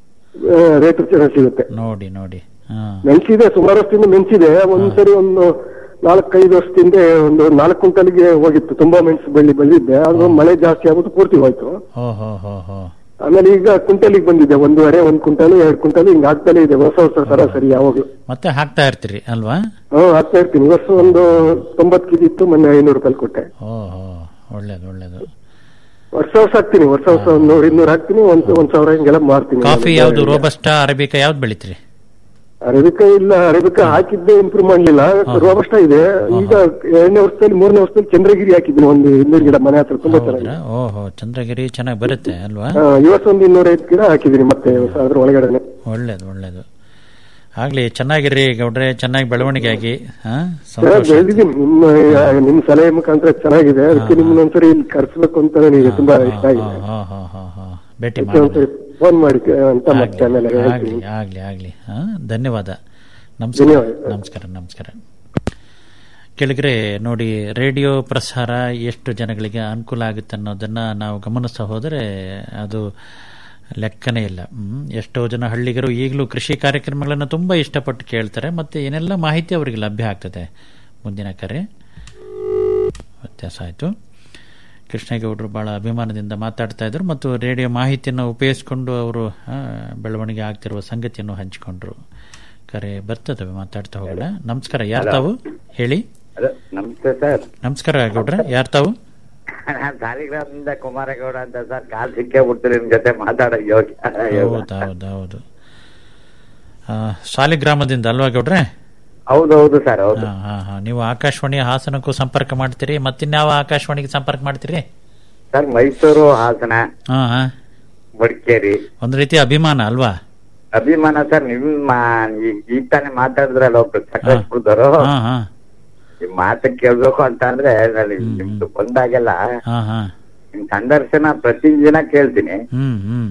L: ರೇಟ್ ಚೆನ್ನಾಗಿ ಸಿಗುತ್ತೆ
J: ನೋಡಿ ನೋಡಿ ಹಾ
L: ಮೆಣಸಿದೆ ಸುಮಾರು ವರ್ಷದಿಂದ ಮೆಣಸಿದೆ ಒಂದ್ಸರಿ ಒಂದು ನಾಲ್ಕೈದು ವರ್ಷದಿಂದ ಒಂದು ನಾಲ್ಕು ಕ್ವಿಂಟಲ್ಗೆ ಹೋಗಿತ್ತು ತುಂಬಾ ಮೆಣಸು ಬೆಳ್ಳಿ ಬೆಳೆದಿದ್ದೆ ಅದು ಮಳೆ ಜಾಸ್ತಿ ಆಗ್ಬಿಟ್ಟು ಪೂರ್ತಿ ಹೋಯ್ತು
J: ಹೋ ಹೋ ಹೋ ಹೋ
L: ಆಮೇಲೆ ಈಗ ಕ್ವಿಂಟಲಿಗೆ ಬಂದಿದೆ ಒಂದೂವರೆ ಒಂದ್ ಕ್ವಿಂಟಲ್ ಎರಡು ಕ್ವಿಂಟಲ್ ಹಿಂಗ್ ಆಗ್ತಾನೆ ಇದೆ ಹೊಸ ಹೊಸ ಸರಾಸರಿ ಯಾವಾಗ್ಲೂ
J: ಮತ್ತೆ ಹಾಕ್ತಾ ಇರ್ತೀರಿ ಅಲ್ವಾ
L: ಹ್ಮ್ ಹಾಕ್ತಾ ಇರ್ತೀನಿ ಈ ವರ್ಷ ಒಂದು ತೊಂಬತ್ ಕೆಜಿ ಇತ್ತು ಮೊನ್ನೆ ಐನೂರು ರೂಪಾಯಿ ಕೊಟ್ಟೆ
J: ಓ ಹೋ ಒಳ್ಳೇದು ಒಳ್ಳೇದು
L: ವರ್ಷ ವರ್ಷ ಹಾಕ್ತೀನಿ ವರ್ಷ ವರ್ಷ ಒಂದ್ ನೂರ್ ಇನ್ನೂರು ಹಾಕ್ತೀನಿ ಒಂದ್ ಒಂದ್ ಸಾವಿರ ಹಿಂಗೆಲ್ಲ ಮಾರ್ತೀನಿ
J: ಕಾಫಿ ಯಾವ್ದು ರೋಬಸ್ಟಾ ಅರೇಬಿಕಾ ಯಾವ್ದು ಬೆಳಿತೀರಿ
L: ಅರೇಬಿಕಾ ಇಲ್ಲ ಅರೇಬಿಕಾ ಹಾಕಿದ್ದೆ ಇಂಪ್ರೂವ್ ಮಾಡ್ಲಿಲ್ಲ ರೋಬಸ್ಟ ಇದೆ ಈಗ ಎರಡನೇ ವರ್ಷದಲ್ಲಿ ಮೂರನೇ ವರ್ಷದಲ್ಲಿ ಚಂದ್ರಗಿರಿ ಹಾಕಿದ್ದೀನಿ ಒಂದು ಇನ್ನೂರು ಗಿಡ ಮನೆ ಹತ್ರ ತುಂಬಾ ಚೆನ್ನಾಗಿದೆ
J: ಓಹೋ ಚಂದ್ರಗಿರಿ ಚೆನ್ನಾಗಿ ಬರುತ್ತೆ ಅಲ್ವಾ
L: ಆ, ಈ ವರ್ಷ ಒಂದು ಇನ್ನೂರ ಐದು ಗಿಡ ಹಾಕಿದ್ದೀನಿ ಮತ್ತೆ ಈ ವರ್ಷ ಅದ್ರ ಒಳಗಡೆನೆ
J: ಒಳ್ಳೇದು ಒಳ್ಳೇದು ಆಗ್ಲಿ ಚೆನ್ನಾಗಿರಿ ಗೌಡ್ರೆ ಚೆನ್ನಾಗಿ ಬೆಳವಣಿಗೆ ಆಗಿ ಹಾ
L: ಚೆನ್ನಾಗಿ
J: ಸಂತೋಷ
L: ಬೆಳೆದಿದ್ದೀನಿ ನಿಮ್ಮ ಆ, ನಿಮ್ ಸಲಹೆ ಮುಖಾಂತರ ಚೆನ್ನಾಗಿದೆ ಅದಕ್ಕೆ ನಿಮ್ಮನ್ನ ಒಂದ್ಸರಿ ಇಲ್ಲಿ ಕರ್ಸ್ಬೇಕು ಅಂತ ನನಗೆ ತುಂಬಾ ಇಷ್ಟ ಆಗಿದೆ
J: ಹಾ ಹಾ ಹಾ ಹಾ ಭೇಟಿ
L: ಅದಕ್ಕೆ
J: ಮಾಡಿ
L: ಒಂದ್ಸರಿ ಫೋನ್ ಮಾಡಿ ಕ- ಅಂತ ಮತ್ತೆ ಆಮೇಲೆ
J: ಆಗ್ಲಿ
L: ಹೇಳ್ತೀನಿ
J: ಆಗ್ಲಿ ಆಗ್ಲಿ ಹಾ ಧನ್ಯವಾದ ನಮಸ್ಕಾರ
L: ಧನ್ಯವಾದ.
J: ನಮಸ್ಕಾರ ನಮಸ್ಕಾರ ಕೆಳಗರೆ ನೋಡಿ ರೇಡಿಯೋ ಪ್ರಸಾರ ಎಷ್ಟು ಜನಗಳಿಗೆ ಅನುಕೂಲ ಆಗುತ್ತೆ ಅನ್ನೋದನ್ನ ನಾವು ಗಮನಿಸ್ತಾ ಹೋದರೆ ಅದು ಲೆಕ್ಕನೇ ಇಲ್ಲ ಹ್ಮ್. ಎಷ್ಟೋ ಜನ ಹಳ್ಳಿಗರು ಈಗಲೂ ಕೃಷಿ ಕಾರ್ಯಕ್ರಮಗಳನ್ನು ತುಂಬಾ ಇಷ್ಟಪಟ್ಟು ಕೇಳ್ತಾರೆ ಮತ್ತೆ ಏನೆಲ್ಲ ಮಾಹಿತಿ ಅವರಿಗೆ ಲಭ್ಯ ಆಗ್ತದೆ ಮುಂದಿನ ಕರೆ ವ್ಯತ್ಯಾಸ ಆಯಿತು ಕೃಷ್ಣೇಗೌಡರು ಬಹಳ ಅಭಿಮಾನದಿಂದ ಮಾತಾಡ್ತಾ ಇದ್ರು ಮತ್ತು ರೇಡಿಯೋ ಮಾಹಿತಿಯನ್ನು ಉಪಯೋಗಿಸಿಕೊಂಡು ಅವರು ಆ, ಬೆಳವಣಿಗೆ ಆಗ್ತಿರುವ ಸಂಗತಿಯನ್ನು ಹಂಚಿಕೊಂಡ್ರು ಕರೆ ಬರ್ತದೆ ಮಾತಾಡ್ತಾ ಹೋಗೋಣ ನಮಸ್ಕಾರ ಯಾರು ತಾವು ಹೇಳಿ
M: ಹಲೋ ನಮಸ್ತೆ ಸರ್
J: ನಮಸ್ಕಾರ ಗೌಡ್ರೆ ಯಾರು ತಾವು
M: ನಾನು ಸಾಲಿಗ್ರಾಮದಿಂದ ಕುಮಾರೇಗೌಡ ಅಂತ ಸರ್ ಕಾಲ್ ಸಿಕ್ಕೇ ಬಿಡ್ತೀರಿ ನಿಮ್ ಜೊತೆ ಮಾತಾಡೋ ಯೋಗ್ಯ
J: ಹೌದು ಹೌದು ಹೌದು ಆ, ಸಾಲಿಗ್ರಾಮದಿಂದ ಅಲ್ವಾ ಗೌಡ್ರೆ
M: ಹೌದೌದು ಸರ್ ಹೌದು
J: ಹಾ ಹಾ ಹಾ ನೀವು ಆಕಾಶವಾಣಿ ಹಾಸನಕ್ಕೂ ಸಂಪರ್ಕ ಮಾಡ್ತೀರಿ ಮತ್ತಿನ್ಯಾವ ಆಕಾಶವಾಣಿಗೆ ಸಂಪರ್ಕ ಮಾಡ್ತೀರಿ
M: ಸರ್ ಮೈಸೂರು ಹಾಸನ
J: ಹಾ ಹಾ
M: ಮಡಿಕೇರಿ
J: ಒಂದ್ ರೀತಿ ಅಭಿಮಾನ ಅಲ್ವಾ
M: ಅಭಿಮಾನ ಸರ್ ನಿಮ್ಮ ಈ- ಈಗ ತಾನೇ ಮಾತಾಡಿದ್ರಲ್ಲ ಒಬ್ರು ಸಕಲೇಶ್ಪುರದವರು
J: ಹಾ ಹಾ
M: ಈ ಮಾತು ಕೇಳ್ಬೇಕು ಅಂತ ಅಂದ್ರೆ ನನಗೆ ನಿಮ್ದು ಬಂದಾಗೆಲ್ಲ
J: ಹಾ ಹಾ
M: ನಿಮ್ ಸಂದರ್ಶನ ಪ್ರತಿದಿನ ಕೇಳ್ತೀನಿ
J: ಹ್ಮ್ ಹ್ಮ್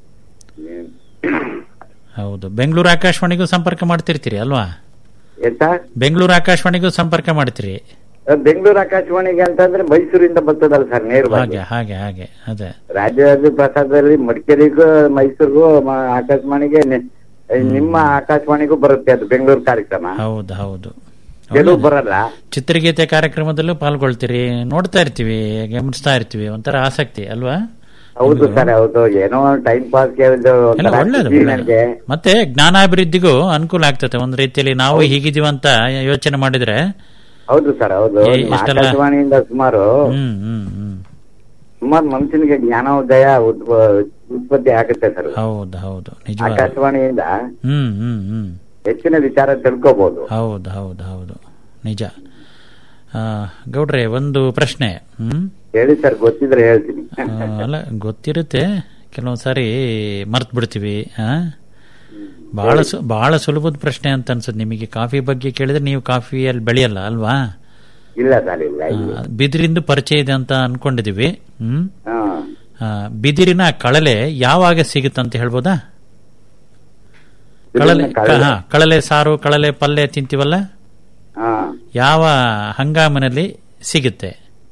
J: ಹೌದು ಬೆಂಗಳೂರು ಆಕಾಶವಾಣಿಗೂ ಸಂಪರ್ಕ ಮಾಡ್ತಿರ್ತೀರಿ ಅಲ್ವಾ
M: ಏನ್ ಸರ್
J: ಬೆಂಗಳೂರು ಆಕಾಶವಾಣಿಗೂ ಸಂಪರ್ಕ ಮಾಡ್ತೀರಿ
M: ಬೆಂಗಳೂರು ಆಕಾಶವಾಣಿಗೆ ಅಂತಂದ್ರೆ ಮೈಸೂರಿಂದ ಬರ್ತದಲ್ಲ ಸರ್ ನೇರವಾಗಿ
J: ಹಾಗೆ ಹಾಗೆ ಹಾಗೆ ಅದೇ
M: ರಾಜ್ಯ ಪ್ರಸಾದದಲ್ಲಿ ಮಡಿಕೇರಿಗೂ ಮೈಸೂರಿಗೂ ಮ- ಆಕಾಶವಾಣಿಗೆ ನೆ- ನಿಮ್ಮ ಆಕಾಶವಾಣಿಗೂ ಬರುತ್ತೆ ಅದು ಬೆಂಗಳೂರು ಕಾರ್ಯಕ್ರಮ
J: ಹೌದು ಹೌದು
M: ಕೆಲವು ಬರಲ್ಲ
J: ಚಿತ್ರಗೀತೆ ಕಾರ್ಯಕ್ರಮದಲ್ಲೂ ಪಾಲ್ಗೊಳ್ತೀರಿ ನೋಡ್ತಾ ಇರ್ತೀವಿ ಗಮನಿಸ್ತಾ ಇರ್ತೀವಿ ಒಂಥರ ಆಸಕ್ತಿ ಅಲ್ವಾ
M: ಹೌದು ಸರ್ ಹೌದು ಏನೋ ಟೈಮ್ ಪಾಸ್
J: ಎಲ್ಲ ಒಳ್ಳೇದು ಒಳ್ಳೇದು.
M: ನನಗೆ
J: ಮತ್ತೆ ಜ್ಞಾನಾಭಿವೃದ್ಧಿಗೂ ಅನುಕೂಲ ಆಗ್ತದೆ ಒಂದ್ ರೀತಿಯಲ್ಲಿ ನಾವು ಹೀಗಿದೀವಿ ಅಂತ ಯೋಚನೆ ಮಾಡಿದ್ರೆ
M: ಹೌದು ಸರ್ ಹೌದು
J: ಏ,
M: ನಿಮ್ಮ
J: ಎಷ್ಟೆಲ್ಲ-
M: ಆಕಾಶವಾಣಿಯಿಂದ ಸುಮಾರು
J: ಹ್ಮ್ ಹ್ಮ್ ಹ್ಮ್
M: ಸುಮಾರು ಮನುಷ್ಯನಿಗೆ ಜ್ಞಾನೋದಯ ಉದ್ಭ- ಉತ್ಪತ್ತಿ ಆಗುತ್ತೆ ಸರ್
J: ಹೌದು ಹೌದು ನಿಜವಾದ
M: ಆಕಾಶವಾಣಿಯಿಂದ
J: ಹ್ಮ್ ಹ್ಮ್ ಹ್ಮ್
M: ಹೆಚ್ಚಿನ ವಿಚಾರ ತಿಳ್ಕೋಬಹುದು
J: ಹೌದು ಹೌದು ಹೌದು ನಿಜ ಆ, ಗೌಡ್ರೆ ಒಂದು ಪ್ರಶ್ನೆ ಹ್ಮ್
M: ಹೇಳಿ ಸರ್ ಗೊತ್ತಿದ್ರೆ ಹೇಳ್ತೀನಿ
J: ಆ, ಅಲ್ಲ ಗೊತ್ತಿರುತ್ತೆ ಕೆಲವೊಂದ್ ಸಾರಿ ಮರ್ತ್ ಬಿಡ್ತೀವಿ ಆ? ಬಹಳ ಸು- ಬಹಳ ಸುಲಭದ ಪ್ರಶ್ನೆ ಅಂತ ಅನ್ಸುತ್ತೆ ನಿಮಗೆ ಕಾಫಿ ಬಗ್ಗೆ ಕೇಳಿದ್ರೆ ನೀವು ಕಾಫಿಯಲ್ಲಿ ಬೆಳೆಯಲ್ಲ ಅಲ್ವಾ
M: ಇಲ್ಲ ಸರ್ ಇಲ್ಲ ಇಲ್ಲ.
J: ಆ, ಬಿದಿರಿಂದ ಪರಿಚಯ ಇದೆ ಅಂತ ಅನ್ಕೊಂಡಿದೀವಿ ಹ್ಮ್
M: ಹಾ.
J: ಆ, ಬಿದಿರಿನ ಕಳಲೆ ಯಾವಾಗ ಸಿಗುತ್ತಂತ ಹೇಳ್ಬೋದಾ ಕಳಲೆ
M: ಬಿದಿರಿನ ಕಳಲೆ?
J: ಹಾ, ಕಳಲೆ ಸಾರು ಕಳಲೆ ಪಲ್ಯ ತಿಂತೀವಲ್ಲ
M: ಹಾ
J: ಯಾವ ಹಂಗಾಮಿನಲ್ಲಿ ಸಿಗುತ್ತೆ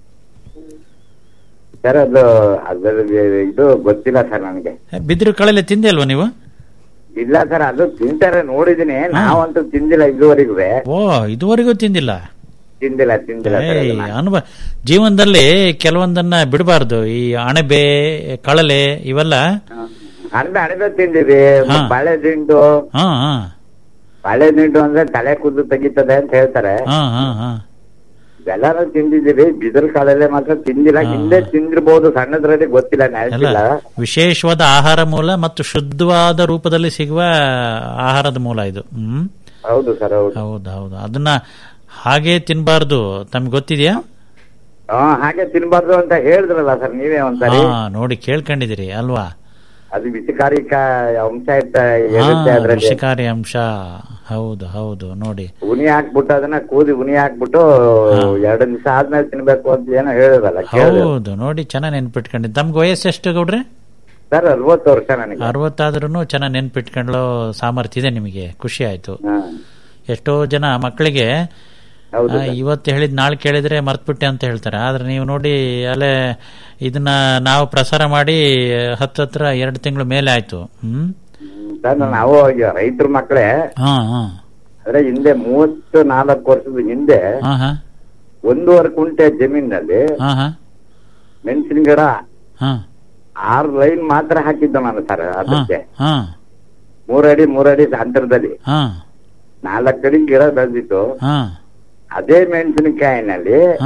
M: ಸರ್ ಅದು ಅದರ ಇದು ಗೊತ್ತಿಲ್ಲ ಸರ್ ನನಗೆ
J: ಬಿದಿರು ಕಳಲೆ ತಿಂದೆ ಅಲ್ವಾ ನೀವು
M: ಇಲ್ಲ ಸರ್ ಅದು ತಿಂತಾರೆ ನೋಡಿದೀನಿ ನಾವಂತೂ ತಿಂದಿಲ್ಲ ಇದುವರೆಗೂ
J: ಓ ಇದುವರೆಗೂ ತಿಂದಿಲ್ಲ
M: ತಿಂದಿಲ್ಲ ತಿಂದಿಲ್ಲ ಸರ್
J: ಏಯ್,
M: ಅದನ್ನ.
J: ಅನುಭವ ಜೀವನದಲ್ಲಿ ಕೆಲವೊಂದನ್ನ ಬಿಡಬಾರ್ದು ಈ ಅಣಬೆ ಕಳಲೆ ಇವೆಲ್ಲ
M: ಅರ್ಧ ಅಣಬೆ ತಿಂದಿವಿ
J: ಹಾ.
M: ಬಾಳೆ ದಿಂಡು
J: ಹಾ ಹಾ
M: ಬಾಳೆ ದಿಂಡು ಅಂದ್ರೆ ತಲೆ ಕೂದಲು ತೆಗಿತದೆ ಅಂತ ಹೇಳ್ತಾರೆ
J: ಹಾ ಹಾ ಹಾ
M: ಎಲ್ಲಾರು ತಿಂದಿದ್ದೀವಿ ಬಿದಿರು ಕಾಳಲ್ಲೇ ಮಾತ್ರ ತಿಂದಿಲ್ಲ ಹಿಂದೆ ತಿಂದಿರ್ಬೋದು ಸಣ್ಣದ್ರಲ್ಲಿ ಗೊತ್ತಿಲ್ಲ
J: ಎಲ್ಲ
M: ನೆನಪಿಲ್ಲ
J: ವಿಶೇಷವಾದ ಆಹಾರ ಮೂಲ ಮತ್ತು ಶುದ್ಧವಾದ ರೂಪದಲ್ಲಿ ಸಿಗುವ ಆಹಾರದ ಮೂಲ ಇದು ಹ್ಮ್
M: ಹೌದು ಸರ್ ಹೌದು
J: ಹೌದು ಹೌದು ಅದನ್ನ ಹಾಗೆ ತಿನ್ಬಾರ್ದು ತಮ್ಗೆ ಗೊತ್ತಿದ್ಯಾ
M: ಹಾ ಹಾಗೆ ತಿನ್ಬಾರ್ದು ಅಂತ ಹೇಳಿದ್ರಲ್ಲ ಸರ್ ನೀವೇ ಒಂದ್ಸರಿ
J: ಹಾ ನೋಡಿ ಕೇಳ್ಕೊಂಡಿದ್ದೀರಿ ಅಲ್ವಾ
M: ಅದು ವಿಷಕಾರಿ ಅಂಶ ಇರ್ತ
J: ಹಾ,
M: ಇರುತ್ತೆ ಅದ್ರಲ್ಲಿ
J: ವಿಷಕಾರಿ ಅಂಶ ಹೌದು ಹೌದು ನೋಡಿ
M: ಉನಿ ಹಾಕ್ಬಿಟ್ಟು ಅದನ್ನ ಕೂದಿ ಉನಿ ಹಾಕ್ಬಿಟ್ಟು ಎರಡು ದಿವಸ ಆದ್ಮೇಲೆ ತಿನ್ಬೇಕು ಅಂತ ಏನೋ ಹೇಳಿದ್ರಲ್ಲ
J: ಹೌದು ನೋಡಿ ಚೆನ್ನಾಗಿ ನೆನ್ಪಿಟ್ಕೊಂಡಿದ್ದು ತಮ್ಗೆ ವಯಸ್ಸು ಎಷ್ಟು ಗೌಡ್ರೆ
M: ಸರ್ ಅರವತ್ತು ವರ್ಷ ನನಗೆ
J: ಅರವತ್ತಾದ್ರೂ ಚೆನ್ನಾಗಿ ನೆನ್ಪಿಟ್ಕೊಳ್ಳೋ ಸಾಮರ್ಥ್ಯ ಇದೆ ನಿಮಗೆ ಖುಷಿ ಆಯ್ತು ಎಷ್ಟೋ ಜನ ಮಕ್ಕಳಿಗೆ
M: ಹೌದು
J: ಆ, ಇವತ್ತು ಹೇಳಿದ್ ನಾಳೆ ಕೇಳಿದ್ರೆ ಮರ್ತ್ಬಿಟ್ಟೆ ಅಂತ ಹೇಳ್ತಾರೆ ಆದ್ರೆ ನೀವು ನೋಡಿ ಅಲ್ಲೇ ಇದನ್ನ ನಾವು ಪ್ರಸಾರ ಮಾಡಿ ಹತ್ತತ್ರ ಎರಡು ತಿಂಗಳು ಮೇಲೆ ಆಯ್ತು ಹ್ಮ್
M: ಸರ್ ನಾವು ರೈತರ ಮಕ್ಕಳೇ
J: ಹಾ ಹಾ
M: ಅಂದ್ರೆ ಹಿಂದೆ ಮೂವತ್ತು ನಾಲ್ಕು ವರ್ಷದ ಹಿಂದೆ
J: ಹಾ ಹಾ
M: ಒಂದೂವರೆ ಕುಂಟೆ ಜಮೀನಲ್ಲಿ
J: ಹಾ ಹಾ
M: ಮೆಣಸಿನ ಗಿಡ
J: ಹಾ
M: ಆರು ಲೈನ್ ಮಾತ್ರ ಹಾಕಿದ್ದ ನಾನು ಸರ್ ಅದಕ್ಕೆ
J: ಹಾ
M: ಮೂರಡಿ ಮೂರಡಿ ಅಂತರದಲ್ಲಿ
J: ಹಾ
M: ನಾಲ್ಕು ಅಡಿ ಗಿಡ ಬೆಳೆದಿತ್ತು
J: ಹಾ
M: ಅದೇ ಮೆಣಸಿನಕಾಯಿನಲ್ಲಿ
J: ಹಾ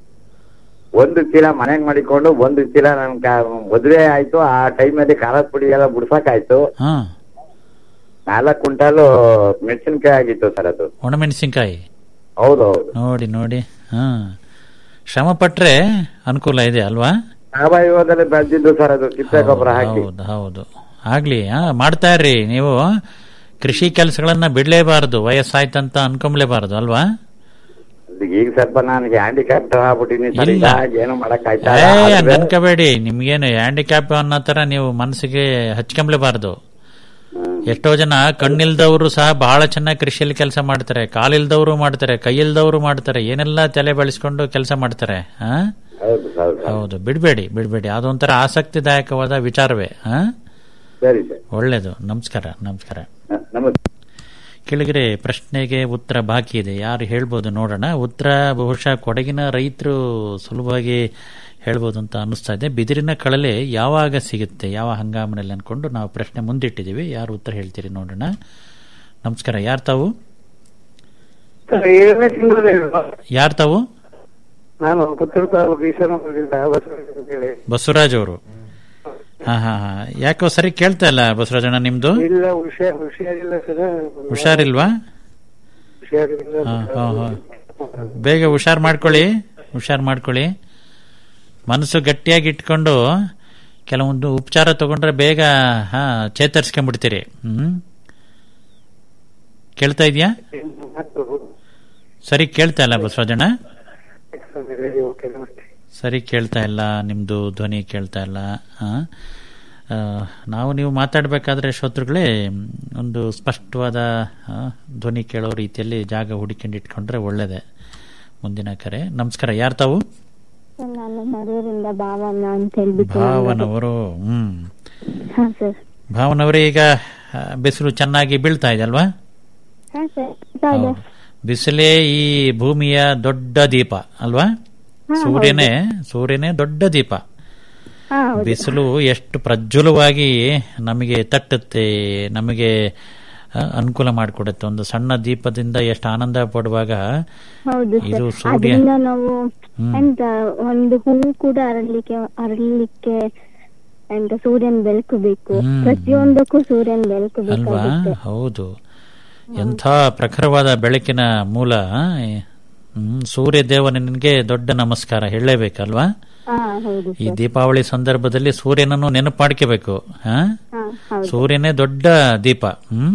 M: ಒಂದು ಚೀಲ ಮನೆಗ್ ಮಾಡಿಕೊಂಡು ಒಂದು ಚೀಲ ನನ್ ಮದುವೆ ಆಯ್ತು ಆ ಟೈಮಲ್ಲಿ ಖಾರದ ಪುಡಿ ಎಲ್ಲ ಬಿಡ್ಸಕ್ಕಾಯ್ತು
J: ಹಾ
M: ನಾಲ್ಕು ಕ್ವಿಂಟಾಲು ಮೆಣಸಿನಕಾಯಿ ಆಗಿತ್ತು ಸರ್ ಅದು
J: ಒಣಮೆಣಸಿನ್ಕಾಯಿ
M: ಹೌದು ಹೌದು
J: ನೋಡಿ ನೋಡಿ ಹಾ ಶ್ರಮ ಪಟ್ರೆ ಅನುಕೂಲ ಇದೆ ಅಲ್ವಾ
M: ಸಾವಯವದಲ್ಲಿ ಬೆಳೆದಿದ್ದು ಸರ್ ಅದು ತಿಪ್ಪೆ ಗೊಬ್ಬರ ಹಾಕಿ
J: ಹೌದು ಹೌದು ಆಗ್ಲಿ ಹಾ ಮಾಡ್ತಾ ಇರ್ರಿ ನೀವು ಕೃಷಿ ಕೆಲಸಗಳನ್ನ ಬಿಡ್ಲೇಬಾರದು ವಯಸ್ಸಾಯ್ತಂತ ಅನ್ಕೊಂಬ್ಲೇಬಾರದು ಅಲ್ವಾ
M: ಈಗ ಸ್ವಲ್ಪ ನಾನು ಹ್ಯಾಂಡಿಕ್ಯಾಪ್ ಆಗ್ಬಿಟ್ಟಿನಿ ಸರ್
J: ಇಲ್ಲ.
M: ಈಗ ಏನು ಮಾಡಕ್ ಆಯ್ತಾ
J: ಏ ಅನ್ಕೋಬೇಡಿ ನಿಮ್ಗೇನು ಹ್ಯಾಂಡಿಕ್ಯಾಪ್ ಅನ್ನೋ ತರ ನೀವು ಮನಸ್ಸಿಗೆ ಹಚ್ಕೊಂಬ್ಲೇಬಾರದು ಎಷ್ಟೋ ಜನ ಕಣ್ಣಿಲ್ದವರು ಸಹ ಬಹಳ ಚೆನ್ನಾಗಿ ಕೃಷಿಯಲ್ಲಿ ಕೆಲಸ ಮಾಡ್ತಾರೆ ಕಾಲಿಲ್ದವರು ಮಾಡ್ತಾರೆ ಕೈಯಿಲ್ದವರು ಮಾಡ್ತಾರೆ ಏನೆಲ್ಲ ತಲೆ ಬೆಳೆಸ್ಕೊಂಡು ಕೆಲಸ ಮಾಡ್ತಾರೆ ಹಾ
M: ಹೌದು ಹೌದು
J: ಹೌದು ಬಿಡ್ಬೇಡಿ ಬಿಡ್ಬೇಡಿ ಅದೊಂಥರ ಆಸಕ್ತಿದಾಯಕವಾದ ವಿಚಾರವೇ ಹಾ
M: ಸರಿ ಸರ್
J: ಒಳ್ಳೇದು ನಮಸ್ಕಾರ ನಮಸ್ಕಾರ
M: ನಮಸ್ತೆ
J: ಕೆಳಗಡೆ ಪ್ರಶ್ನೆಗೆ ಉತ್ತರ ಬಾಕಿ ಇದೆ ಯಾರು ಹೇಳ್ಬೋದು ನೋಡೋಣ ಉತ್ತರ ಬಹುಶಃ ಕೊಡಗಿನ ರೈತರು ಸುಲಭವಾಗಿ ಹೇಳ್ಬೋದು ಅಂತ ಅನ್ನಿಸ್ತಾ ಇದೆ ಬಿದಿರಿನ ಕಳಲೆ ಯಾವಾಗ ಸಿಗುತ್ತೆ ಯಾವ ಹಂಗಾಮಿನಲ್ಲಿ ಅನ್ಕೊಂಡು ನಾವು ಪ್ರಶ್ನೆ ಮುಂದಿಟ್ಟಿದ್ದೀವಿ ಯಾರು ಉತ್ತರ ಹೇಳ್ತೀರಿ ನೋಡೋಣ ನಮಸ್ಕಾರ ಯಾರು ತಾವು
L: ಏಳನೇ ತಿಂಗಳು
J: ಯಾರು ತಾವು
L: ನಾನು ಪುತ್ತೂರು ತಾಲೂಕು ಈಶ್ವರಮಠದಿಂದ ಬಸವರಾಜ್
J: ಬಸವರಾಜ್ ಅವರು ಹಾ ಹಾ ಹಾ ಯಾಕೋ ಸರಿ ಕೇಳ್ತಾ ಇಲ್ಲ ಬಸವರಾಜಣ್ಣ ನಿಮ್ದು
L: ಇಲ್ಲ ಹುಷಾರ್ ಹುಷಾರಿಲ್ಲ ಸರ್
J: ಹುಷಾರಿಲ್ವಾ
L: ಹುಷಾರಿಲ್ಲ
J: ಹಾ ಹಾ ಹಾ ಬೇಗ ಹುಷಾರ್ ಮಾಡ್ಕೊಳ್ಳಿ ಹುಷಾರ್ ಮಾಡ್ಕೊಳ್ಳಿ ಮನಸ್ಸು ಗಟ್ಟಿಯಾಗಿ ಇಟ್ಕೊಂಡು ಕೆಲವೊಂದು ಉಪಚಾರ ತಗೊಂಡ್ರೆ ಬೇಗ ಹಾ ಚೇತರಿಸ್ಕೊಂಡ್ಬಿಡ್ತೀರಿ ಹ್ಮ್ ಕೇಳ್ತಾ ಇದೆಯಾ ಸರಿ ಕೇಳ್ತಾ ಇಲ್ಲ ಬಸವರಾಜಣ್ಣ
L: ಓಕೆ ನಮಸ್ತೆ
J: ಸರಿ ಕೇಳ್ತಾ ಇಲ್ಲ ನಿಮ್ದು ಧ್ವನಿ ಕೇಳ್ತಾ ಇಲ್ಲ ಆ? ಆ, ನಾವು ನೀವು ಮಾತಾಡಬೇಕಾದ್ರೆ ಶ್ರೋತೃಗಳೇ ಮ್, ಒಂದು ಸ್ಪಷ್ಟವಾದ ಆ, ಧ್ವನಿ ಕೇಳೋ ರೀತಿಯಲ್ಲಿ ಜಾಗ ಹುಡುಕೊಂಡು ಇಟ್ಕೊಂಡ್ರೆ ಒಳ್ಳೇದೆ ಮುಂದಿನ ಕರೆ ನಮಸ್ಕಾರ ಯಾರು ತಾವು
N: ನಾನು ಮರೂರಿಂದ ಭಾವನ ಅಂತ ಹೇಳ್ಬಿಟ್ಟು
J: ಭಾವನವರು ಹ್ಮ್
N: ಹಾ ಸರ್
J: ಭಾವನವರೇ ಈಗ ಆ, ಬಿಸಿಲು ಚೆನ್ನಾಗಿ ಬೀಳ್ತಾ ಇದೆ ಅಲ್ವಾ
N: ಹಾ ಸರ್ ಹೌದು
J: ಬಿಸಿಲೇ ಈ ಭೂಮಿಯ ದೊಡ್ಡ ದೀಪ ಅಲ್ವಾ
N: ಹಾ,
J: ಸೂರ್ಯನೇ ಸೂರ್ಯನೇ ದೊಡ್ಡ ದೀಪ
N: ಹಾ ಹೌದು
J: ಬಿಸಿಲು ಎಷ್ಟು ಪ್ರಜ್ವಲವಾಗಿ ನಮಗೆ ತಟ್ಟುತ್ತೆ ನಮಗೆ ಆ, ಅನುಕೂಲ ಮಾಡಿಕೊಡುತ್ತೆ ಒಂದು ಸಣ್ಣ ದೀಪದಿಂದ ಎಷ್ಟು ಆನಂದ ಪಡುವಾಗ
N: ಹೌದು
J: ಇದು
N: ಸರ್
J: ಸೂರ್ಯ
N: ಅದರಿಂದ ನಾವು
J: ಹ್ಮ್.
N: ಎಂತ ಒಂದು ಹೂವು ಕೂಡ ಅರಳಿಕ್ಕೆ ಅರಳಲಿಕ್ಕೆ ಎಂತ ಸೂರ್ಯನ ಬೆಳಕು ಬೇಕು
J: ಹ್ಮ್.
N: ಪ್ರತಿಯೊಂದಕ್ಕೂ ಸೂರ್ಯನ ಬೆಳಕು
J: ಅಲ್ವಾ
N: ಬೇಕಾಗುತ್ತೆ
J: ಹೌದು ಎಂಥ ಪ್ರಖರವಾದ ಬೆಳಕಿನ ಮೂಲ ಹ್ಮ್, ಸೂರ್ಯ ದೇವನಿಗೆ ದೊಡ್ಡ ನಮಸ್ಕಾರ ಹೇಳಲೇಬೇಕಲ್ವಾ
N: ಹಾ ಹೌದು
J: ಈ ದೀಪಾವಳಿ ಸಂದರ್ಭದಲ್ಲಿ ಸೂರ್ಯನನ್ನು ನೆನಪು ಮಾಡ್ಕೋಬೇಕು ಹಾ
N: ಹಾ ಹೌದು
J: ಸೂರ್ಯನೇ ದೊಡ್ಡ ದೀಪ ಹ್ಮ್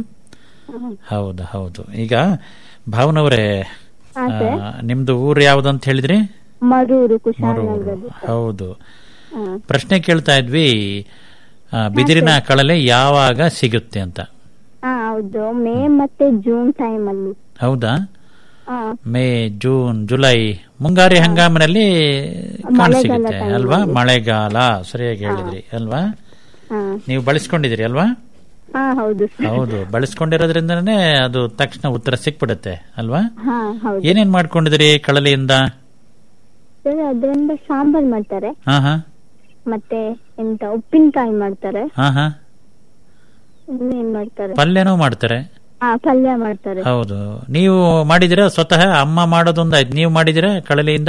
J: ಹೌದು ಹೌದು ಈಗ ಭಾವನವರೇ
N: ಹಾ,
J: ಆ,
N: ಸರ್.
J: ನಿಮ್ದು ಊರು ಯಾವ್ದು ಅಂತ ಹೇಳಿದ್ರಿ
N: ಮರೂರು
J: ಮರೂರು
N: ಕುಶಾಲನಗರದ್ದು
J: ಹೌದು
N: ಹಾ.
J: ಪ್ರಶ್ನೆ ಕೇಳ್ತಾ ಇದ್ವಿ ಆ, ಬಿದಿರಿನ ಕಳಲೆ ಯಾವಾಗ ಸಿಗುತ್ತೆ ಅಂತ
N: ಹಾ ಹೌದು ಮೇ ಮತ್ತೆ ಜೂನ್ ಟೈಮ್ ಅಲ್ಲಿ
J: ಹೌದಾ
N: ಹಾ
J: ಮೇ ಜೂನ್ ಜುಲೈ ಮುಂಗಾರಿ ಹಂಗಾಮಿನಲ್ಲಿ ಕಾಣ
N: ಮಳೆಗಾಲ
J: ಸಿಗುತ್ತೆ
N: time
J: ಅಲ್ವಾ
N: ಅಲ್ಲಿ.
J: ಮಳೆಗಾಲ ಸರಿಯಾಗಿ ಹೇಳಿದ್ರಿ ಅಲ್ವಾ
N: ಹಾ
J: ನೀವು ಬಳಸ್ಕೊಂಡಿದ್ದೀರಿ ಅಲ್ವಾ
N: ಹಾ ಹೌದು ಸರ್
J: ಹೌದು ಬಳಸ್ಕೊಂಡಿರೋದ್ರಿಂದನೇ ಅದು ತಕ್ಷಣ ಉತ್ತರ ಸಿಕ್ಬಿಡುತ್ತೆ ಅಲ್ವಾ
N: ಹಾ ಹೌದು
J: ಏನೇನ್ ಮಾಡ್ಕೊಂಡಿದ್ದೀರಿ ಕಳಲೆಯಿಂದ
N: ಸರ್ ಅದರಿಂದ ಸಾಂಬಾರ್ ಮಾಡ್ತಾರೆ
J: ಹಾ ಹಾ
N: ಮತ್ತೆ ಎಂತ ಉಪ್ಪಿನಕಾಯಿ ಮಾಡ್ತಾರೆ
J: ಹಾ ಹಾ
N: ಇನ್ನೇನ್ ಮಾಡ್ತಾರೆ
J: ಪಲ್ಯನೂ ಮಾಡ್ತಾರೆ
N: ಹಾ ಪಲ್ಯ ಮಾಡ್ತಾರೆ
J: ಹೌದು ನೀವು ಮಾಡಿದಿರಾ ಸ್ವತಃ ಅಮ್ಮ ಮಾಡೋದೊಂದಾಯ್ತು ನೀವು ಮಾಡಿದಿರಾ ಕಳಲೆಯಿಂದ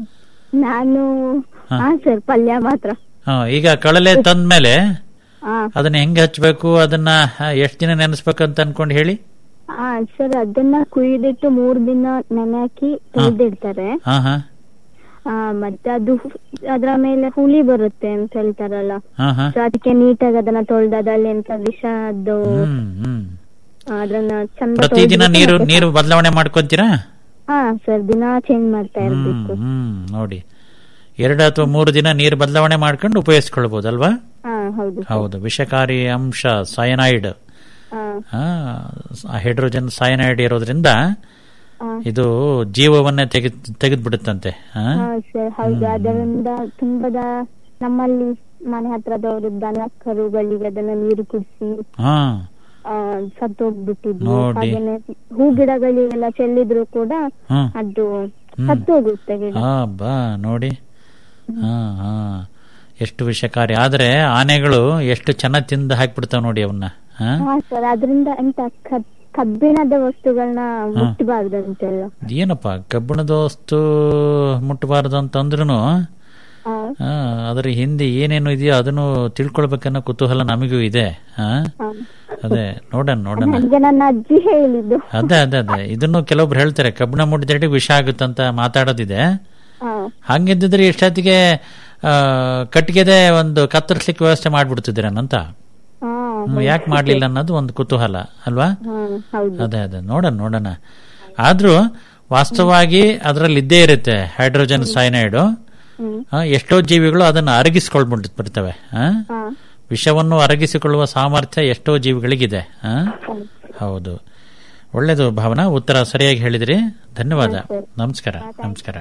N: ನಾನು
J: ಹಾ.
N: ಹಾ ಸರ್ ಪಲ್ಯ ಮಾತ್ರ
J: ಹಾ ಈಗ ಕಳಲೆ ತಂದ್ಮೇಲೆ
N: ಹಾ
J: ಅದನ್ನ ಹೆಂಗ್ ಹಚ್ಬೇಕು ಅದನ್ನ ಎಷ್ಟು ದಿನ ನೆನೆಸ್ಬೇಕು ಅಂತ ಅನ್ಕೊಂಡು ಹೇಳಿ
N: ಹಾ ಸರ್ ಅದನ್ನ ಕುಯ್ದಿಟ್ಟು ಮೂರ್ ದಿನ ನೆನೆ ಹಾಕಿ ತೆಗೆದಿಡ್ತಾರೆ
J: ಹಾ ಹಾ
N: ಆ ಮತ್ತೆ ಅದು ಹು- ಅದ್ರ ಮೇಲೆ ಹುಳಿ ಬರುತ್ತೆ ಅಂತ ಹೇಳ್ತಾರಲ್ಲ
J: ಹಾ ಹಾ
N: ಸೊ ಅದಕ್ಕೆ ನೀಟಾಗಿ ಅದನ್ನ ತೊಳ್ದು ಅದ್ರಲ್ಲಿ ಎಂತ ವಿಷದ್ದು
J: ಹ್ಮ್ ಹ್ಮ್
N: ಅದನ್ನ ಚಂದ
J: ಪ್ರತಿದಿನ
N: ತೊಳ್ದ್ಬಿಟ್ಟು
J: ನೀರು
N: ಮತ್ತೆ-
J: ನೀರು ಬದಲಾವಣೆ ಮಾಡ್ಕೊಂತೀರಾ
N: ಹಾ ಸರ್ ದಿನ ಚೇಂಜ್ ಮಾಡ್ತಾ
J: ಹ್ಮ್
N: ಇರ್ಬೇಕು
J: ಹ್ಮ್ ನೋಡಿ ಎರಡು ಅಥವಾ ಮೂರು ದಿನ ನೀರು ಬದಲಾವಣೆ ಮಾಡ್ಕೊಂಡು ಉಪಯೋಗಿಸ್ಕೊಳ್ಬಹುದಲ್ವಾ
N: ಹಾ ಹೌದು
J: ಹೌದು ವಿಷಕಾರಿ ಅಂಶ ಸಯನೈಡ್
N: ಹಾ
J: ಹೈಡ್ರೋಜನ್ ಸಯನೈಡ್ ಇರೋದ್ರಿಂದ
N: ಹಾ.
J: ಇದು ಜೀವವನ್ನೇ ತೆಗೆದ್ ತೆಗೆದ್ಬಿಡುತ್ತಂತೆ ಹಾ?
N: ಹಾ ಸರ್ ಹೌದು ಅದರಿಂದ ತುಂಬದ ನಮ್ಮಲ್ಲಿ ಮನೆ ಹತ್ರದವರು ದನ ಕರುಗಳಿಗೆ ಅದನ್ನ ನೀರು ಕುಡಿಸಿ
J: ಹಾ
N: ಸತ್ತೋಗ್ಬಿಟ್ಟಿದ್ವು
J: ನೋಡಿ.
N: ಹಾಗೇನೆ ಹೂ ಗಿಡಗಳಿಗೆಲ್ಲ ಚೆಲ್ಲಿದ್ರು ಕೂಡ
J: ಹ್ಮ್.
N: ಅದು
J: ಹ್ಮ್.
N: ಸತ್ತೋಗುತ್ತೆ ಗಿಡ
J: ಹಾ ಬಾ ನೋಡಿ ಹಾ ಹಾ ಎಷ್ಟು ವಿಷಕಾರಿ ಆದ್ರೆ ಆನೆಗಳು ಎಷ್ಟು ಚೆನ್ನಾಗಿ ತಿಂದು ಹಾಕ್ಬಿಡ್ತಾವ ನೋಡಿ ಅವನ್ನ ಹಾ
N: ಹಾ ಸರ್ ಅದರಿಂದ ಎಂತ ಕಬ್- ಕಬ್ಬಿಣದ ವಸ್ತುಗಳನ್ನ ಮುಟ್ಟಬಾರ್ದಂತೆಲ್ಲ
J: ಏನಪ್ಪ ಕಬ್ಬಿಣದ ವಸ್ತು ಮುಟ್ಟಬಾರದು ಅಂತಂದ್ರೂ
N: ಹಾ.
J: ಅದರ ಹಿಂದೆ ಏನೇನು ಇದೆಯೋ ಅದನ್ನು ತಿಳ್ಕೊಳ್ಬೇಕನ್ನೋ ಕುತೂಹಲ ನಮಗೂ ಇದೆ ಹಾ
N: ಹಾ.
J: ಅದೇ ನೋಡೋಣ ನೋಡೋಣ
N: ನನ್ಗೆ ನನ್ನ ಅಜ್ಜಿ ಹೇಳಿದ್ದು
J: ಅದೇ ಅದೇ ಅದೇ ಇದನ್ನು ಕೆಲವೊಬ್ರು ಹೇಳ್ತಾರೆ ಕಬ್ಬಿಣ ಮುಟ್ಟಿದ್ರೆ ವಿಷ ಆಗುತ್ತಂತ ಮಾತಾಡೋದಿದೆ
N: ಹಾ.
J: ಹಂಗಿದ್ದಿದ್ರೆ ಇಷ್ಟೊತ್ತಿಗೆ ಆ, ಕಟ್ಟಿಗೆದೆ ಒಂದು ಕತ್ತರಿಸ್ಲಿಕ್ಕೆ ವ್ಯವಸ್ಥೆ ಮಾಡ್ಬಿಡ್ತಿದ್ದೀರನಂತ
N: ಹಾ,
J: ಯಾಕೆ ಮಾಡ್ಲಿಲ್ಲ ಅನ್ನೋದು ಒಂದು ಕುತೂಹಲ ಅಲ್ವಾ
N: ಹಾ, ಹೌದು
J: ಅದೇ ಅದೇ ನೋಡೋಣ ನೋಡೋಣ ಆದ್ರೂ ವಾಸ್ತವವಾಗಿ ಅದರಲ್ಲಿ ಇದ್ದೇ ಇರುತ್ತೆ ಹೈಡ್ರೋಜನ್ ಸೈನೈಡ್
N: ಹ್ಮ್.
J: ಎಷ್ಟೋ ಜೀವಿಗಳು ಅದನ್ನು ಅರಗಿಸ್ಕೊಳ್ಬಿಟ್ಟು ಬರ್ತವೆ ಆ?
N: ಹಾ.
J: ವಿಷವನ್ನು ಅರಗಿಸಿಕೊಳ್ಳುವ ಸಾಮರ್ಥ್ಯ ಎಷ್ಟೋ ಜೀವಿಗಳಿಗಿದೆ ಆ? ಹೌದು ಒಳ್ಳೇದು ಭಾವನಾ ಉತ್ತರ ಸರಿಯಾಗಿ ಹೇಳಿದ್ರಿ ಧನ್ಯವಾದ ನಮಸ್ಕಾರ ನಮಸ್ಕಾರ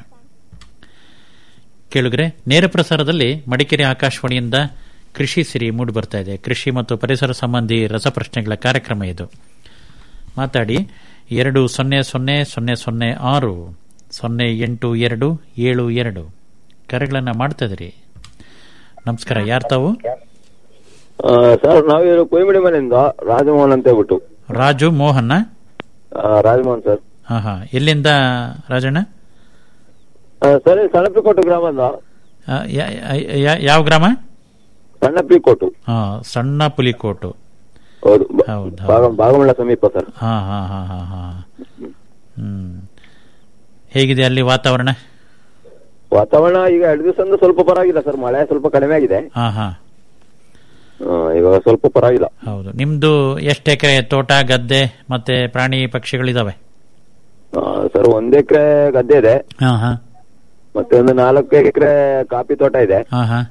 J: ಕೇಳುಗರೆ ನೇರ ಪ್ರಸಾರದಲ್ಲಿ ಮಡಿಕೇರಿ ಆಕಾಶವಾಣಿಯಿಂದ ಕೃಷಿ ಸಿರಿ ಮೂಡಿ ಬರ್ತಾ ಇದೆ ಕೃಷಿ ಮತ್ತು ಪರಿಸರ ಸಂಬಂಧಿ ರಸಪ್ರಶ್ನೆಗಳ ಕಾರ್ಯಕ್ರಮ ಇದು ಮಾತಾಡಿ ಎರಡು ಸೊನ್ನೆ ಸೊನ್ನೆ ಸೊನ್ನೆ ಸೊನ್ನೆ ಆರು ಸೊನ್ನೆ ಎಂಟು ಎರಡು ಏಳು ಎರಡು ಕರೆಗಳನ್ನು ಮಾಡ್ತಾ ಇದ್ರಿ ನಮಸ್ಕಾರ ಯಾರು ತಾವು
O: ಆ, ಸರ್ ನಾವಿರೋ ಕೊಯ್ಮಿಡಿ ಮನೆಯಿಂದ ರಾಜಮೋಹನ್ ಅಂತ ಹೇಳ್ಬಿಟ್ಟು
J: ರಾಜು ಮೋಹನ್
O: ಆ, ರಾಜಮೋಹನ್ ಸರ್
J: ಹಾ ಹಾ ಎಲ್ಲಿಂದ ರಾಜಣ್ಣ
O: ಆ, ಸರ್ ಇದು ಸಣ್ಣ ಪಿಕೋಟು ಗ್ರಾಮದಿಂದ
J: ಆ, ಯಾ- ಯಾ- ಯಾ- ಯಾವ ಗ್ರಾಮ
O: ಸಣ್ಣ ಪಿಕೋಟು
J: ಹಾ ಸಣ್ಣ ಪುಲಿಕೋಟು
O: ಹೌದು ಬ-
J: ಹೌದು
O: ಭಾಗ- ಭಾಗಮಂಡಲ ಸಮೀಪ ಸರ್
J: ಹಾ ಹಾ ಹಾ ಹಾ ಹಾ ಹ್ಮ್ ಹೇಗಿದೆ ಅಲ್ಲಿ ವಾತಾವರಣ
O: ವಾತಾವರಣ ಈಗ ಎರಡು ದಿವಸದಿಂದ ಸ್ವಲ್ಪ ಪರವಾಗಿಲ್ಲ ಸರ್ ಮಳೆ ಸ್ವಲ್ಪ ಕಡಿಮೆ ಆಗಿದೆ
J: ಹಾ ಹಾ
O: ಆ, ಇವಾಗ ಸ್ವಲ್ಪ ಪರವಾಗಿಲ್ಲ
J: ಹೌದು ನಿಮ್ದು ಎಷ್ಟು ಎಕರೆ ತೋಟ ಗದ್ದೆ ಮತ್ತೆ ಪ್ರಾಣಿ ಪಕ್ಷಿಗಳಿದಾವೆ
O: ಆ, ಸರ್ ಒಂದ್ ಎಕರೆ ಗದ್ದೆ ಇದೆ
J: ಹಾ ಹಾ
O: ಮತ್ತೆ ಒಂದು ನಾಲ್ಕು ಎಕರೆ ಕಾಫಿ ತೋಟ ಇದೆ
J: ಹಾ ಹಾ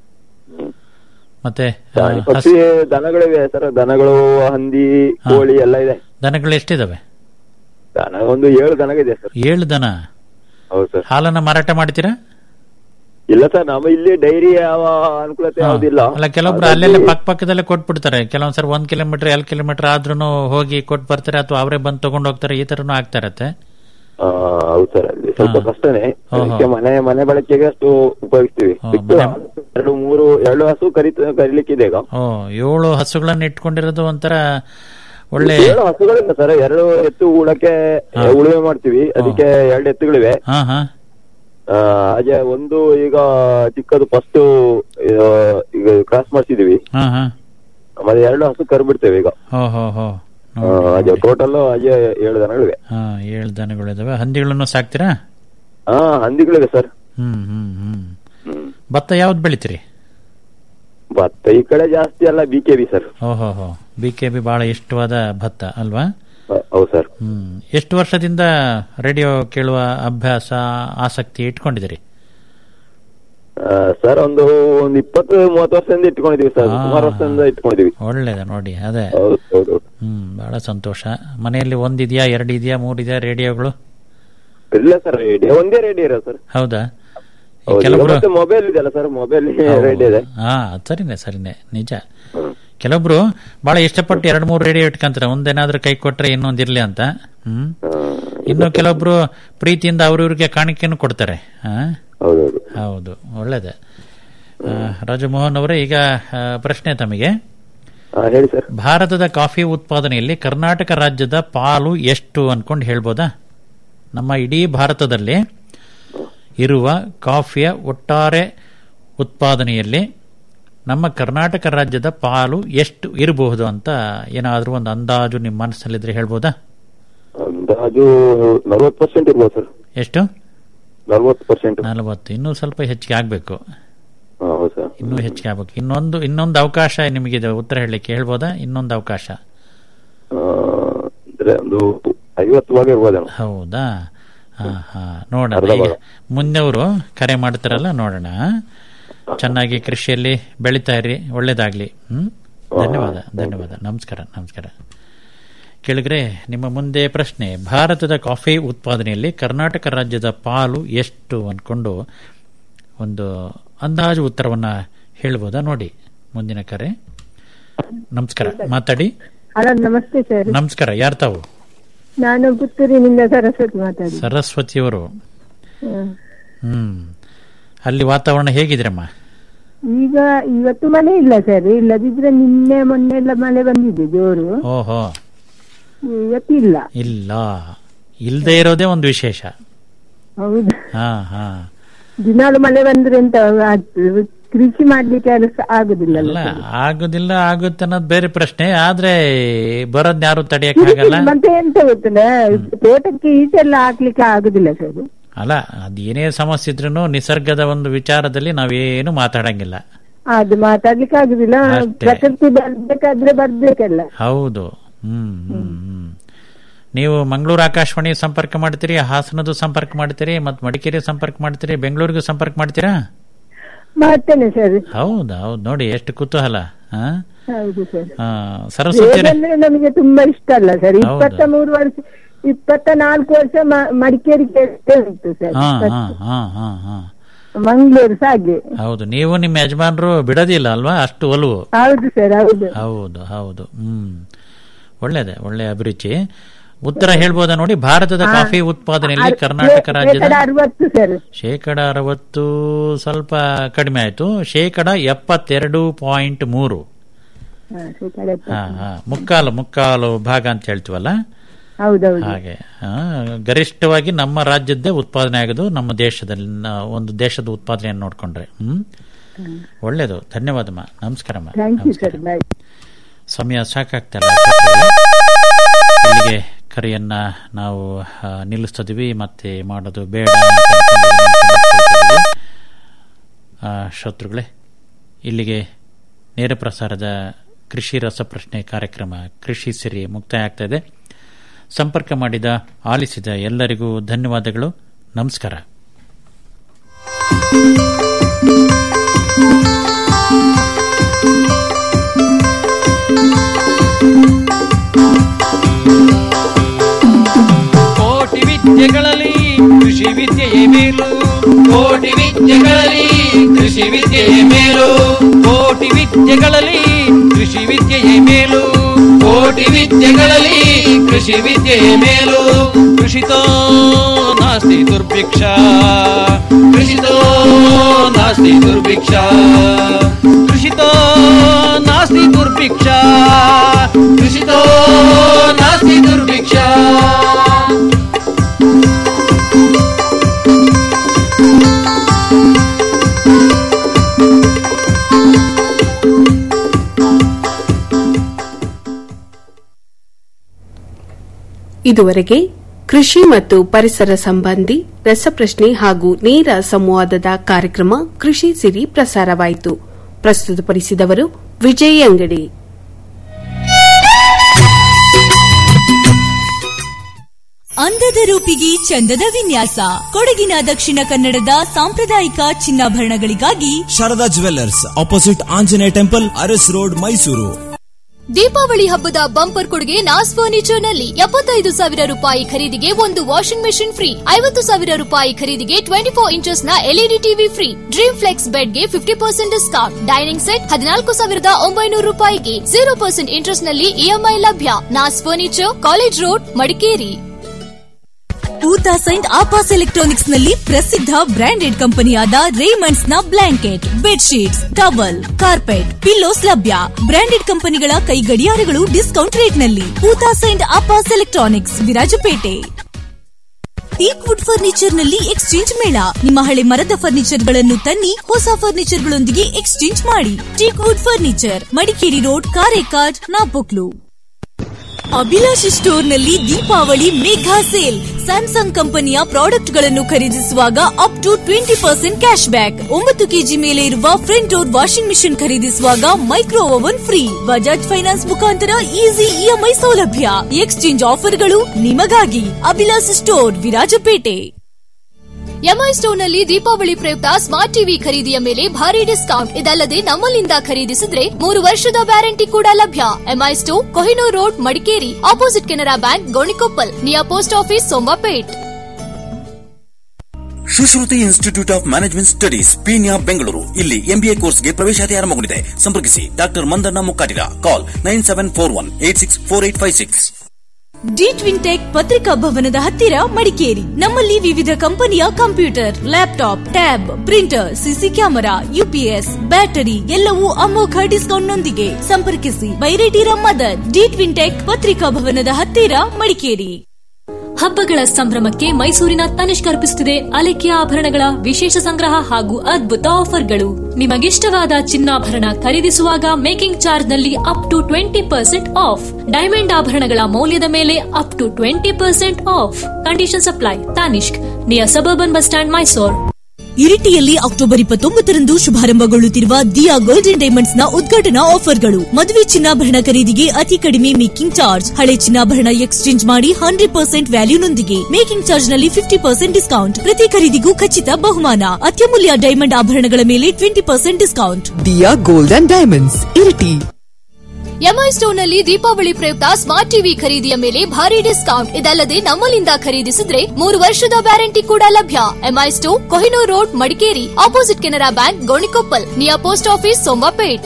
J: ಮತ್ತೆ ಆ,
O: ಪ್ರಾಣಿ ಪಕ್ಷಿ ದನಗಳಿವೆ ಸರ್ ದನಗಳು ಹಂದಿ ಕೋಳಿ ಎಲ್ಲ ಇದೆ
J: ದನಗಳು ಎಷ್ಟಿದಾವೆ
O: ದನ ಒಂದು ಏಳು ದನಗಿದೆ ಸರ್
J: ಏಳು ದನ
O: ಹೌದು ಸರ್
J: ಹಾಲನ್ನ ಮಾರಾಟ ಮಾಡ್ತೀರಾ
O: ಇಲ್ಲ ಸರ್ ನಮ್ಮ ಇಲ್ಲಿ ಡೈರಿ ಯಾವ ಅನುಕೂಲತೆ ಯಾವುದಿಲ್ಲ
J: ಅಲ್ಲ ಕೆಲವೊಬ್ರು ಅಲ್ಲೆಲ್ಲ ಪಕ್ಕ ಪಕ್ಕದಲ್ಲೇ ಕೊಟ್ಬಿಡ್ತಾರೆ ಕೆಲವೊಂದ್ಸರಿ ಒಂದ್ ಕಿಲೋಮೀಟರ್ ಎರಡು ಕಿಲೋಮೀಟರ್ ಆದ್ರೂ ಹೋಗಿ ಕೊಟ್ಟು ಬರ್ತಾರೆ ಅಥವಾ ಅವರೇ ಬಂದು ತಗೊಂಡು ಹೋಗ್ತಾರೆ ಈ ತರನು ಆಗ್ತಾ ಇರತ್ತೆ
O: ಆ, ಹೌದು ಸರ್ ಅಲ್ಲಿ ಸ್ವಲ್ಪ
J: ಹಾ.
O: ಕಷ್ಟನೇ
J: ಓಹೋ.
O: ಅದಕ್ಕೆ ಮನೆ ಮನೆ ಬಳಕೆಗೆ ಅಷ್ಟು ಉಪಯೋಗಿಸ್ತೀವಿ ಬಿಟ್ಟು ಎರಡು ಮೂರು ಎರಡು ಹಸು ಕರಿತ ಕರಿಲಿಕ್ಕಿದೆ ಈಗ
J: ಓ ಏಳು ಹಸುಗಳನ್ನ ಇಟ್ಕೊಂಡಿರೋದು ಒಂಥರ ಒಳ್ಳೆ
O: ಏಳು ಹಸುಗಳಿಲ್ಲ ಸರ್ ಎರಡು ಎತ್ತು ಉಳಕ್ಕೆ ಉಳುಮೆ ಮಾಡ್ತೀವಿ ಅದಕ್ಕೆ ಎರಡು ಎತ್ತುಗಳಿವೆ
J: ಹಾ ಹಾ
O: ಆ, ಹಾಗೆ ಒಂದು ಈಗ ಚಿಕ್ಕದು ಫಸ್ಟ್ ಈಗ ಕ್ರಾಸ್ ಮಾಡಿಸಿದೀವಿ
J: ಹಾ ಹಾ
O: ಮತ್ತೆ ಎರಡು ಹಸು ಕರು ಬಿಡ್ತೇವೆ ಈಗ
J: ಹೋ ಹೋ ಹೋ
O: ಆ, ಹಾಗೆ ಟೋಟಲ್ ಹಾಗೆ ಏಳು ದನಗಳಿವೆ
J: ಹಾ ಏಳು ದನಗಳಿದಾವೆ ಹಂದಿಗಳನ್ನು ಸಾಕ್ತೀರಾ
O: ಹಾ ಹಂದಿಗಳಿವೆ ಸರ್
J: ಹ್ಮ್ ಹ್ಮ್ ಹ್ಮ್ ಭತ್ತ ಯಾವ್ದು ಬೆಳಿತೀರಿ
O: ಭತ್ತ ಈ ಕಡೆ ಜಾಸ್ತಿ ಅಲ್ಲ ಬಿ ಕೆ ಬಿ ಸರ್
J: ಓಹೋ ಹೋ ಬಿ ಕೆ ಬಿ ಬಹಳ ಇಷ್ಟವಾದ ಭತ್ತ ಅಲ್ವಾ
O: ಹೌದು ಸರ್
J: ಹ್ಮ್ ಎಷ್ಟು ವರ್ಷದಿಂದ ರೇಡಿಯೋ ಕೇಳುವ ಅಭ್ಯಾಸ ಆಸಕ್ತಿ ಇಟ್ಕೊಂಡಿದ್ದೀರಿ
O: ಆ, ಸರ್ ಒಂದು ಒಂದು ಇಪ್ಪತ್ತು ಮೂವತ್ತು ವರ್ಷದಿಂದ ಇಟ್ಕೊಂಡಿದೀವಿ ಸರ್ ಸುಮಾರು ವರ್ಷದಿಂದ ಇಟ್ಕೊಂಡಿದೀವಿ
J: ಒಳ್ಳೇದ ನೋಡಿ ಅದೇ
O: ಹೌದು ಹೌದು
J: ಹ್ಮ್ ಬಹಳ ಸಂತೋಷ ಮನೆಯಲ್ಲಿ ಒಂದಿದ್ಯಾ ಎರಡು ಇದೆಯಾ ಮೂರಿದೆಯಾ ರೇಡಿಯೋಗಳು
O: ಇಲ್ಲ ಸರ್ ರೇಡಿಯೋ ಒಂದೇ ರೇಡಿಯೋ ಇರೋ ಸರ್
J: ಹೌದಾ ಈ
O: ಹೌದು, ಈಗ
J: ಕೆಲವೊಬ್ರು
O: ಮತ್ತೆ ಮೊಬೈಲ್ ಇದೆಯಲ್ಲ ಸರ್ ಮೊಬೈಲ್
J: ಹೌದು.
O: ರೇಡಿಯೋ ಇದೆ
J: ಹಾ ಅದ್ ಸರಿನೇ ಸರಿನೇ ನಿಜ ಕೆಲವೊಬ್ರು ಬಹಳ ಇಷ್ಟಪಟ್ಟು ಎರಡ್ ಮೂರು ರೇಡಿಯೋ ಇಟ್ಕೊಂತಾರೆ ಒಂದೇನಾದ್ರೂ ಕೈ ಕೊಟ್ರೆ ಇನ್ನೊಂದ್ ಇರ್ಲಿ ಅಂತ ಹ್ಮ್ ಇನ್ನು ಕೆಲವೊಬ್ರು ಪ್ರೀತಿಯಿಂದ ಅವ್ರವ್ರಿಗೆ ಕಾಣಿಕೆಯನ್ನು ಕೊಡ್ತಾರೆ ಹಾ
O: ಹೌದೌದು
J: ಹೌದು ಒಳ್ಳೇದೆ ಆ, ರಾಜಮೋಹನ್ ಅವರೇ ಈಗ ಆ, ಪ್ರಶ್ನೆ ತಮಗೆ
O: ಹೇಳಿ ಸರ್
J: ಭಾರತದ ಕಾಫಿ ಉತ್ಪಾದನೆಯಲ್ಲಿ ಕರ್ನಾಟಕ ರಾಜ್ಯದ ಪಾಲು ಎಷ್ಟು ಅನ್ಕೊಂಡು ಹೇಳ್ಬೋದಾ ನಮ್ಮ ಇಡೀ ಭಾರತದಲ್ಲಿ ಇರುವ ಕಾಫಿಯ ಒಟ್ಟಾರೆ ಉತ್ಪಾದನೆಯಲ್ಲಿ ನಮ್ಮ ಕರ್ನಾಟಕ ರಾಜ್ಯದ ಪಾಲು ಎಷ್ಟು ಇರಬಹುದು ಅಂತ ಏನಾದ್ರೂ ಒಂದು ಅಂದಾಜು ನಿಮ್ಮ ಮನಸ್ಸಲ್ಲಿದ್ರೆ ಹೇಳ್ಬೋದಾ
O: ಅಂದಾಜು ನಲ್ವತ್ತು ಪರ್ಸೆಂಟ್ ಇರ್ಬೋದು ಸರ್
J: ಎಷ್ಟು
O: ನಲ್ವತ್ತು ಪರ್ಸೆಂಟ್
J: ನಲವತ್ತು ಇನ್ನೂ ಸ್ವಲ್ಪ ಹೆಚ್ಚಿಗೆ ಆಗಬೇಕು
O: ಹೌದು ಸರ್
J: ಇನ್ನೂ ಹೆಚ್ಚಿಗೆ ಆಗ್ಬೇಕು ಇನ್ನೊಂದು ಇನ್ನೊಂದು ಅವಕಾಶ ನಿಮಗಿದೆ ಉತ್ತರ ಹೇಳಲಿಕ್ಕೆ ಹೇಳ್ಬೋದಾ ಇನ್ನೊಂದು ಅವಕಾಶ
O: ಆ, ಅಂದ್ರೆ ಒಂದು ಐವತ್ತು ಭಾಗ ಇರ್ಬೋದೇನೋ
J: ಹೌದಾ ಹಾ ಹಾ ನೋಡೋಣ
O: ಅರ್ಧ
J: ಈಗ
O: ಭಾಗ.
J: ಮುಂದೆವರು ಕರೆ ಮಾಡ್ತಾರಲ್ಲ ನೋಡೋಣ ಚೆನ್ನಾಗಿ ಕೃಷಿಯಲ್ಲಿ ಬೆಳಿತಾ ಇರಿ ಒಳ್ಳೇದಾಗ್ಲಿ ಹ್ಮ್ ಧನ್ಯವಾದ ಧನ್ಯವಾದ ನಮಸ್ಕಾರ ನಮಸ್ಕಾರ ಕೇಳಿದ್ರೆ ನಿಮ್ಮ ಮುಂದೆ ಪ್ರಶ್ನೆ ಭಾರತದ ಕಾಫಿ ಉತ್ಪಾದನೆಯಲ್ಲಿ ಕರ್ನಾಟಕ ರಾಜ್ಯದ ಪಾಲು ಎಷ್ಟು ಅನ್ಕೊಂಡು ಒಂದು ಅಂದಾಜು ಉತ್ತರವನ್ನ ಹೇಳ್ಬೋದಾ ನೋಡಿ ಮುಂದಿನ ಕರೆ ನಮಸ್ಕಾರ ಮಾತಾಡಿ
K: ಹಲೋ ನಮಸ್ತೆ ಸರ್
J: ನಮಸ್ಕಾರ ಯಾರು ತಾವು
K: ನಾನು ಪುತ್ತೂರಿನಿಂದ ಸರಸ್ವತಿ ಮಾತಾಡಿ
J: ಸರಸ್ವತಿಯವರು ಹ್ಮ್ ಅಲ್ಲಿ ವಾತಾವರಣ ಹೇಗಿದ್ರಮ್ಮ
K: ಈಗ ಇವತ್ತು ಮಳೆ ಇಲ್ಲ ಸರ್ ಇಲ್ಲದಿದ್ರೆ ನಿನ್ನೆ ಮೊನ್ನೆ ಎಲ್ಲ ಮಳೆ ಬಂದಿದೆ ಜೋರು
J: ಓಹೋ
K: ಇವತ್ತಿಲ್ಲ
J: ಇಲ್ಲ ಇಲ್ದೇ ಇರೋದೇ ಒಂದು ವಿಶೇಷ
K: ಹೌದು
J: ಹಾ ಹಾ
K: ದಿನಾಲು ಮಳೆ ಬಂದ್ರೆ ಎಂತ ಆಗ್ತದೆ ಕೃಷಿ ಮಾಡ್ಲಿಕ್ಕೆ ಅದು ಸ- ಆಗುದಿಲ್ಲಲ್ಲ
J: ಅಲ್ಲ
K: ಸರ್.
J: ಆಗುದಿಲ್ಲ ಆಗುತ್ತೆ ಅನ್ನೋದು ಬೇರೆ ಪ್ರಶ್ನೆ ಆದ್ರೆ ಬರೋದ್ ಯಾರು ತಡೆಯಕ್ಕಾಗಲ್ಲ
K: ಮತ್ತೆ ಎಂತ ಗೊತ್ತಿಲ್ಲ ತೋಟಕ್ಕೆ ಈಚೆಲ್ಲ ಹಾಕ್ಲಿಕ್ಕೆ ಆಗುದಿಲ್ಲ ಸರ್
J: ಅಲ್ಲ ಅದೇನೇ ಸಮಸ್ಯೆ ಇದ್ರೂ ನಿಸರ್ಗದ ಒಂದು ವಿಚಾರದಲ್ಲಿ ನಾವೇನು ಮಾತಾಡಂಗಿಲ್ಲ
K: ಅದು ಮಾತಾಡ್ಲಿಕ್ಕೆ ಆಗುದಿಲ್ಲ
J: ಅಷ್ಟೇ.
K: ಪ್ರಕೃತಿ ಬರ್ಬೇಕಾದ್ರೆ ಬರ್ಬೇಕಲ್ಲ
J: ಹೌದು ಹ್ಮ್ ಹ್ಮ್ ಹ್ಮ್ ನೀವು ಮಂಗಳೂರು ಆಕಾಶವಾಣಿ ಸಂಪರ್ಕ ಮಾಡ್ತೀರಿ ಹಾಸನದು ಸಂಪರ್ಕ ಮಾಡ್ತೀರಿ ಮತ್ತು ಮಡಿಕೇರಿ ಸಂಪರ್ಕ ಮಾಡ್ತೀರಿ ಬೆಂಗಳೂರಿಗೂ ಸಂಪರ್ಕ ಮಾಡ್ತೀರಾ
K: ಮಾಡ್ತೇನೆ ಸರ್
J: ಹೌದಾ ಹೌದು ನೋಡಿ ಎಷ್ಟು ಕುತೂಹಲ ಹಾ
K: ಹೌದು ಸರ್
J: ಆ, ಸರಸ್ವತಿ
K: ಅಂದ್ರೆ ನಮಗೆ ತುಂಬಾ ಇಷ್ಟ ಅಲ್ಲ ಸರ್
J: ಹೌದು.
K: ಇಪ್ಪತ್ತ ಮೂರು ವರ್ಷ ಇಪ್ಪತ್ತ ನಾಲ್ಕು ವರ್ಷ ಮ- ಮಡಿಕೇರಿ ಕೇಳ್ತಾ ಉಂಟು ಸರ್
J: ಹಾ ಹಾ ಹಾ ಹಾ ಹಾ
K: ಮಂಗಳೂರು ಸಹ ಹಾಗೆ
J: ಹೌದು ನೀವು ನಿಮ್ಮ ಯಜಮಾನರು ಬಿಡೋದಿಲ್ಲ ಅಲ್ವಾ ಅಷ್ಟು ಒಲವು
K: ಹೌದು ಸರ್ ಹೌದು
J: ಹೌದು ಹೌದು ಹ್ಮ್ ಒಳ್ಳೇದೆ ಒಳ್ಳೆ ಅಭಿರುಚಿ ಉತ್ತರ ಹೇಳ್ಬೋದಾ ನೋಡಿ ಭಾರತದ
K: ಹಾ.
J: ಕಾಫಿ ಉತ್ಪಾದನೆಯಲ್ಲಿ
K: ಅರ್-
J: ಕರ್ನಾಟಕ
K: ಶೇ-
J: ರಾಜ್ಯದ
K: ಶೇಕಡ ಅರವತ್ತು ಸರ್
J: ಶೇಕಡ ಅರವತ್ತು ಸ್ವಲ್ಪ ಕಡಿಮೆ ಆಯ್ತು ಶೇಕಡ ಎಪ್ಪತ್ತೆರಡು ಪಾಯಿಂಟ್ ಮೂರು
K: ಹಾ, ಶೇಕಡ ಎಪ್ಪತ್ತು.
J: ಹಾ ಹಾ ಮುಕ್ಕಾಲು ಮುಕ್ಕಾಲು ಭಾಗ ಅಂತ ಹೇಳ್ತೀವಲ್ಲ
K: ಹೌದೌದು
J: ಹಾಗೆ ಹಾ, ಗರಿಷ್ಠವಾಗಿ ನಮ್ಮ ರಾಜ್ಯದ್ದೇ ಉತ್ಪಾದನೆ ಆಗೋದು ನಮ್ಮ ದೇಶದಲ್ಲಿ ನ- ಒಂದು ದೇಶದ ಉತ್ಪಾದನೆಯನ್ನು ನೋಡ್ಕೊಂಡ್ರೆ ಹ್ಮ್ ಒಳ್ಳೇದು ಧನ್ಯವಾದಮ್ಮ ನಮಸ್ಕಾರಮ್ಮ
K: ಥ್ಯಾಂಕ್ ಯು ಸರ್ ಬಾಯ್
J: ಸಮಯ ಸಾಕಾಗ್ತಲ್ಲ ಇಲ್ಲಿಗೆ ಕರೆಯನ್ನ ನಾವು ಆ, ನಿಲ್ಲಿಸ್ತಿದ್ವಿ ಮತ್ತೆ ಮಾಡೋದು ಬೇಡ ಅಂತ ಅನ್ಕೊಂಡಿದ್ದೀನಿ. ಆ, ಶ್ರೋತೃಗಳೇ ಇಲ್ಲಿಗೆ ನೇರ ಪ್ರಸಾರದ ಕೃಷಿ ರಸಪ್ರಶ್ನೆ ಕಾರ್ಯಕ್ರಮ ಕೃಷಿ ಸಿರಿ ಮುಕ್ತಾಯ ಆಗ್ತಾ ಇದೆ ಸಂಪರ್ಕ ಮಾಡಿದ ಆಲಿಸಿದ ಎಲ್ಲರಿಗೂ ಧನ್ಯವಾದಗಳು ನಮಸ್ಕಾರ
F: ಕೋಟಿ ವಿದ್ಯೆಗಳಲ್ಲಿ ಕೃಷಿ ಕೃಷಿ ವಿದ್ಯೆಯೇ ಮೇಲು ಕೋಟಿ ವಿದ್ಯೆಗಳಲ್ಲಿ ಕೃಷಿ ವಿದ್ಯೆಯೇ ಮೇಲು ಕೋಟಿ ವಿದ್ಯೆಗಳಲ್ಲಿ ಕೃಷಿ ವಿದ್ಯೆಯೇ ಮೇಲು ಕೋಟಿ ವಿದ್ಯೆಗಳಲ್ಲಿ ಕೃಷಿ ವಿದ್ಯೆಯೇ ಮೇಲು ಕೃಷಿತೋ ನಾಸ್ತಿ ದುರ್ಭಿಕ್ಷ ಕೃಷಿತೋ ನಾಸ್ತಿ ದುರ್ಭಿಕ್ಷ ಕೃಷಿತೋ ನಾಸ್ತಿ ದುರ್ಭಿಕ್ಷ ಕೃಷಿತೋ ನಾಸ್ತಿ ದುರ್ಭಿಕ್ಷ
E: ಇದುವರೆಗೆ ಕೃಷಿ ಮತ್ತು ಪರಿಸರ ಸಂಬಂಧಿ ರಸಪ್ರಶ್ನೆ ಹಾಗೂ ನೇರ ಸಂವಾದದ ಕಾರ್ಯಕ್ರಮ ಕೃಷಿ ಸಿರಿ ಪ್ರಸಾರವಾಯಿತು ಪ್ರಸ್ತುತಪಡಿಸಿದವರು ವಿಜಯ್ ಅಂಗಡಿ
P: ಅಂದದ ರೂಪಿಗೆ ಚಂದದ ವಿನ್ಯಾಸ ಕೊಡಗಿನ ದಕ್ಷಿಣ ಕನ್ನಡದ ಸಾಂಪ್ರದಾಯಿಕ ಚಿನ್ನಾಭರಣಗಳಿಗಾಗಿ
Q: Sharada jewellers opposite Anjaneya temple Aras road Mysuru
R: Deepavali ಹಬ್ಬದ ಬಂಪರ್ ಕೊಡುಗೆ ನಾಸ್ ಫರ್ನಿಚರ್ ನಲ್ಲಿ ಎಪ್ಪತ್ತೈದು ಸಾವಿರ ರೂಪಾಯಿ ಖರೀದಿಗೆ ಒಂದು ವಾಷಿಂಗ್ ಮೆಷಿನ್ ಫ್ರೀ ಐವತ್ತು ಸಾವಿರ ರೂಪಾಯಿ ಖರೀದಿಗೆ ಟ್ವೆಂಟಿ ಫೋರ್ ಇಂಚಸ್ ನ LED TV free dream flex bed ಗೆ fifty percent discount dining set ಹದಿನಾಲ್ಕು ಸಾವಿರದ ಒಂಬೈನೂರು ರೂಪಾಯಿಗೆ ಜೀರೋ ಪರ್ಸೆಂಟ್ ಇಂಟ್ರೆಸ್ಟ್ ನಲ್ಲಿ ಇಎಂಐ ಲಭ್ಯ Naz furniture college road Madikeri
P: ಊತಾ ಸೈಂಟ್ ಆಪಾಸ್ ಎಲೆಕ್ಟ್ರಾನಿಕ್ಸ್ ನಲ್ಲಿ ಪ್ರಸಿದ್ಧ ಬ್ರಾಂಡೆಡ್ ಕಂಪನಿಯಾದ ರೇಮಂಡ್ಸ್ ನ blanket bedsheets towel carpet pillows ಲಭ್ಯ ಬ್ರಾಂಡೆಡ್ ಕಂಪನಿಗಳ ಕೈ ಗಡಿಯಾರಗಳು ಡಿಸ್ಕೌಂಟ್ ರೇಟ್ ನಲ್ಲಿ ಊತಾ ಸೈಂಟ್ ಆಪಾಸ್ electronics Virajpet teak wood furniture ನಲ್ಲಿ ಎಕ್ಸ್ಚೇಂಜ್ ಮೇಳ ನಿಮ್ಮ ಹಳೆ ಮರದ ಫರ್ನಿಚರ್ ಗಳನ್ನು ತನ್ನಿ ಹೊಸ ಫರ್ನಿಚರ್ ಗಳೊಂದಿಗೆ ಎಕ್ಸ್ಚೇಂಜ್ ಮಾಡಿ teak wood furniture Madikeri road Karekad Napoklu Abhilashi store ನಲ್ಲಿ ದೀಪಾವಳಿ ಮೇಘಾ ಸೇಲ್ ಸ್ಯಾಮ್ಸಂಗ್ ಕಂಪನಿಯ ಪ್ರಾಡಕ್ಟ್ ಗಳನ್ನು ಖರೀದಿಸುವಾಗ up to twenty percent cash back ಒಂಬತ್ತು ಕೆಜಿ ಮೇಲೆ ಇರುವ ಫ್ರಂಟ್ ಡೋರ್ ವಾಷಿಂಗ್ ಮಿಷಿನ್ ಖರೀದಿಸುವಾಗ micro oven free Bajaj finance ಮುಖಾಂತರ ಈಸಿ ಇಎಂಐ ಸೌಲಭ್ಯ ಎಕ್ಸ್ಚೇಂಜ್ ಆಫರ್ಗಳು ನಿಮಗಾಗಿ Abhilashi store Virajpet
R: MI store ನಲ್ಲಿ ದೀಪಾವಳಿ ಪ್ರಯುಕ್ತ ಸ್ಮಾರ್ಟ್ ಟಿವಿ ಖರೀದಿಯ ಮೇಲೆ ಭಾರಿ ಡಿಸ್ಕೌಂಟ್ ಇದಲ್ಲದೆ ನಮ್ಮಲ್ಲಿಂದ ಖರೀದಿಸಿದ್ರೆ ಮೂರು ವರ್ಷದ ವ್ಯಾರಂಟಿ ಕೂಡ ಲಭ್ಯ MI store Kohinoor road Madikeri opposite Canara bank Gonikoppal near post office Somapet
S: Sushruti institute of management studies Peenya Bengaluru ಇಲ್ಲಿ ಎಂಬಿಎ ಕೋರ್ಸ್ಗೆ ಪ್ರವೇಶಾತಿ ಆರಂಭಗೊಂಡಿದೆ ಸಂಪರ್ಕಿಸಿ doctor Mandanna Mukkatira call nine seven four one eight six four eight five six
P: D twin tech ಪತ್ರಿಕಾ ಭವನದ ಹತ್ತಿರ ಮಡಿಕೇರಿ ನಮ್ಮಲ್ಲಿ ವಿವಿಧ ಕಂಪನಿಯ computer laptop tab printer CC camera UPS battery ಎಲ್ಲವೂ ಅಮೋಘ ಡಿಸ್ಕೌಂಟ್ ನೊಂದಿಗೆ ಸಂಪರ್ಕಿಸಿ Byretira mother D twin tech ಪತ್ರಿಕಾ ಭವನದ ಹತ್ತಿರ ಮಡಿಕೇರಿ
T: ಹಬ್ಬಗಳ ಸಂಭ್ರಮಕ್ಕೆ ಮೈಸೂರಿನ ತನಿಷ್ಕ್ ಅರ್ಪಿಸುತ್ತಿದೆ ಅಲೆಕಿಯ ಆಭರಣಗಳ ವಿಶೇಷ ಸಂಗ್ರಹ ಹಾಗೂ ಅದ್ಭುತ ಆಫರ್ಗಳು ನಿಮಗಿಷ್ಟವಾದ ಚಿನ್ನಾಭರಣ ಖರೀದಿಸುವಾಗ ಮೇಕಿಂಗ್ ಚಾರ್ಜ್ ನಲ್ಲಿ up to twenty percent off diamond ಆಭರಣಗಳ ಮೌಲ್ಯದ ಮೇಲೆ up to twenty percent off conditions apply Tanishq near suburban bus stand Mysuru
P: ಇರಿಟಿಯಲ್ಲಿ ಅಕ್ಟೋಬರ್ ಇಪ್ಪತ್ತೊಂಬತ್ತರಂದು ಶುಭಾರಂಭಗೊಳ್ಳುತ್ತಿರುವ ದಿಯಾ ಗೋಲ್ಡನ್ ಡೈಮಂಡ್ಸ್ ನ ಉದ್ಘಾಟನಾ ಆಫರ್ಗಳು ಮದುವೆ ಚಿನ್ನಾಭರಣ ಖರೀದಿಗೆ ಅತಿ ಕಡಿಮೆ ಮೇಕಿಂಗ್ ಚಾರ್ಜ್ ಹಳೆ ಚಿನ್ನಾಭರಣ ಎಕ್ಸ್ಚೇಂಜ್ ಮಾಡಿ ಹಂಡ್ರೆಡ್ ಪರ್ಸೆಂಟ್ ವ್ಯಾಲ್ಯೂನೊಂದಿಗೆ ಮೇಕಿಂಗ್ ಚಾರ್ಜ್ ನಲ್ಲಿ ಫಿಫ್ಟಿ ಪರ್ಸೆಂಟ್ ಡಿಸ್ಕೌಂಟ್ ಪ್ರತಿ ಖರೀದಿಗೂ ಖಚಿತ ಬಹುಮಾನ ಅತ್ಯಮೂಲ್ಯ ಡೈಮಂಡ್ ಆಭರಣಗಳ ಮೇಲೆ twenty percent discount
U: Diya gold and diamonds Iritty
R: MI store ನಲ್ಲಿ ದೀಪಾವಳಿ ಪ್ರಯುಕ್ತ ಸ್ಮಾರ್ಟ್ ಟಿವಿ ಖರೀದಿಯ ಮೇಲೆ ಭಾರಿ ಡಿಸ್ಕೌಂಟ್ ಇದಲ್ಲದೆ ನಮ್ಮಲ್ಲಿಂದ ಖರೀದಿಸಿದ್ರೆ ಮೂರು ವರ್ಷದ ವ್ಯಾರಂಟಿ ಕೂಡ ಲಭ್ಯ MI store Kohinoor road Madikeri opposite Canara bank Gonikoppal near post office Somapet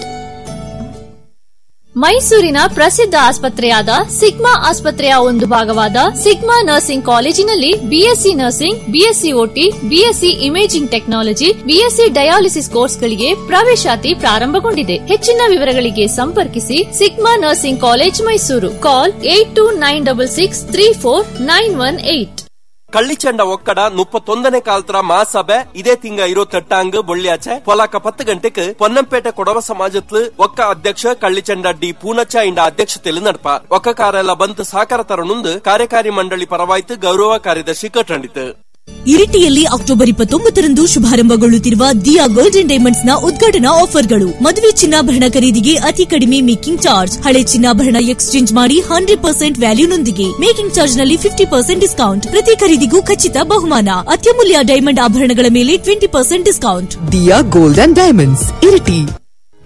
R: ಮೈಸೂರಿನ ಪ್ರಸಿದ್ಧ ಆಸ್ಪತ್ರೆಯಾದ ಸಿಗ್ಮಾ ಆಸ್ಪತ್ರೆಯ ಒಂದು ಭಾಗವಾದ ಸಿಗ್ಮಾ ನರ್ಸಿಂಗ್ ಕಾಲೇಜಿನಲ್ಲಿ BSc nursing BSc OT BSc imaging technology BSc dialysis ಕೋರ್ಸ್ಗಳಿಗೆ ಪ್ರವೇಶಾತಿ ಪ್ರಾರಂಭಗೊಂಡಿದೆ ಹೆಚ್ಚಿನ ವಿವರಗಳಿಗೆ ಸಂಪರ್ಕಿಸಿ Sigma nursing college Mysuru call eight two nine double six three four nine one eight
V: Kallichanda ಒಕ್ಕಡ ಮುಪ್ಪತ್ತೊಂದನೇ ಕಾಲತ್ರ ಮಹಾಸಭೆ ಇದೇ ತಿಂಗ ഇരുപത്തെട്ടാങ്ക് വെള്ളിയാഴ്ച പൊലാക്ക പത്ത് ഗಂಟೆക്ക് പൊന്നംപേട്ട കൊടവ സമാജത്തില് ഒക്ക അധ്യക്ഷ കള്ളിച്ചಂಡ ಡಿ ಪೂನಚ್ಚ ಇಂಡ ಅಧ್ಯಕ್ಷತೆಯಲ್ಲಿ ನಡಪ ಒಕ್ಕ ಕಾರೆಲ್ಲ ಬಂತು ಸಾಕಾರ ತರನುಂದು ಕಾರ್ಯಕಾರಿ ಮಂಡಳಿ ಪರವಾಯ್ತು ಗೌರವ ಕಾರ್ಯದರ್ಶಿ ಕಟ್ಟಂಡಿತು
P: ಇರಿಟಿಯಲ್ಲಿ ಅಕ್ಟೋಬರ್ ಇಪ್ಪತ್ತೊಂಬತ್ತರಂದು ಶುಭಾರಂಭಗೊಳ್ಳುತ್ತಿರುವ ದಿಯಾ ಗೋಲ್ಡನ್ ಡೈಮಂಡ್ಸ್ ನ ಉದ್ಘಾಟನಾ ಆಫರ್ಗಳು ಮದುವೆ ಚಿನ್ನಾಭರಣ ಖರೀದಿಗೆ ಅತಿ ಕಡಿಮೆ ಮೇಕಿಂಗ್ ಚಾರ್ಜ್ ಹಳೆ ಚಿನ್ನಾಭರಣ ಎಕ್ಸ್ಚೇಂಜ್ ಮಾಡಿ ಹಂಡ್ರೆಡ್ ಪರ್ಸೆಂಟ್ ವ್ಯಾಲ್ಯೂನೊಂದಿಗೆ ಮೇಕಿಂಗ್ ಚಾರ್ಜ್ ನಲ್ಲಿ ಫಿಫ್ಟಿ ಪರ್ಸೆಂಟ್ ಡಿಸ್ಕೌಂಟ್ ಪ್ರತಿ ಖರೀದಿಗೂ ಖಚಿತ ಬಹುಮಾನ ಅತ್ಯಮೂಲ್ಯ ಡೈಮಂಡ್ ಆಭರಣಗಳ ಮೇಲೆ twenty percent discount
U: Diya gold and diamonds Iritty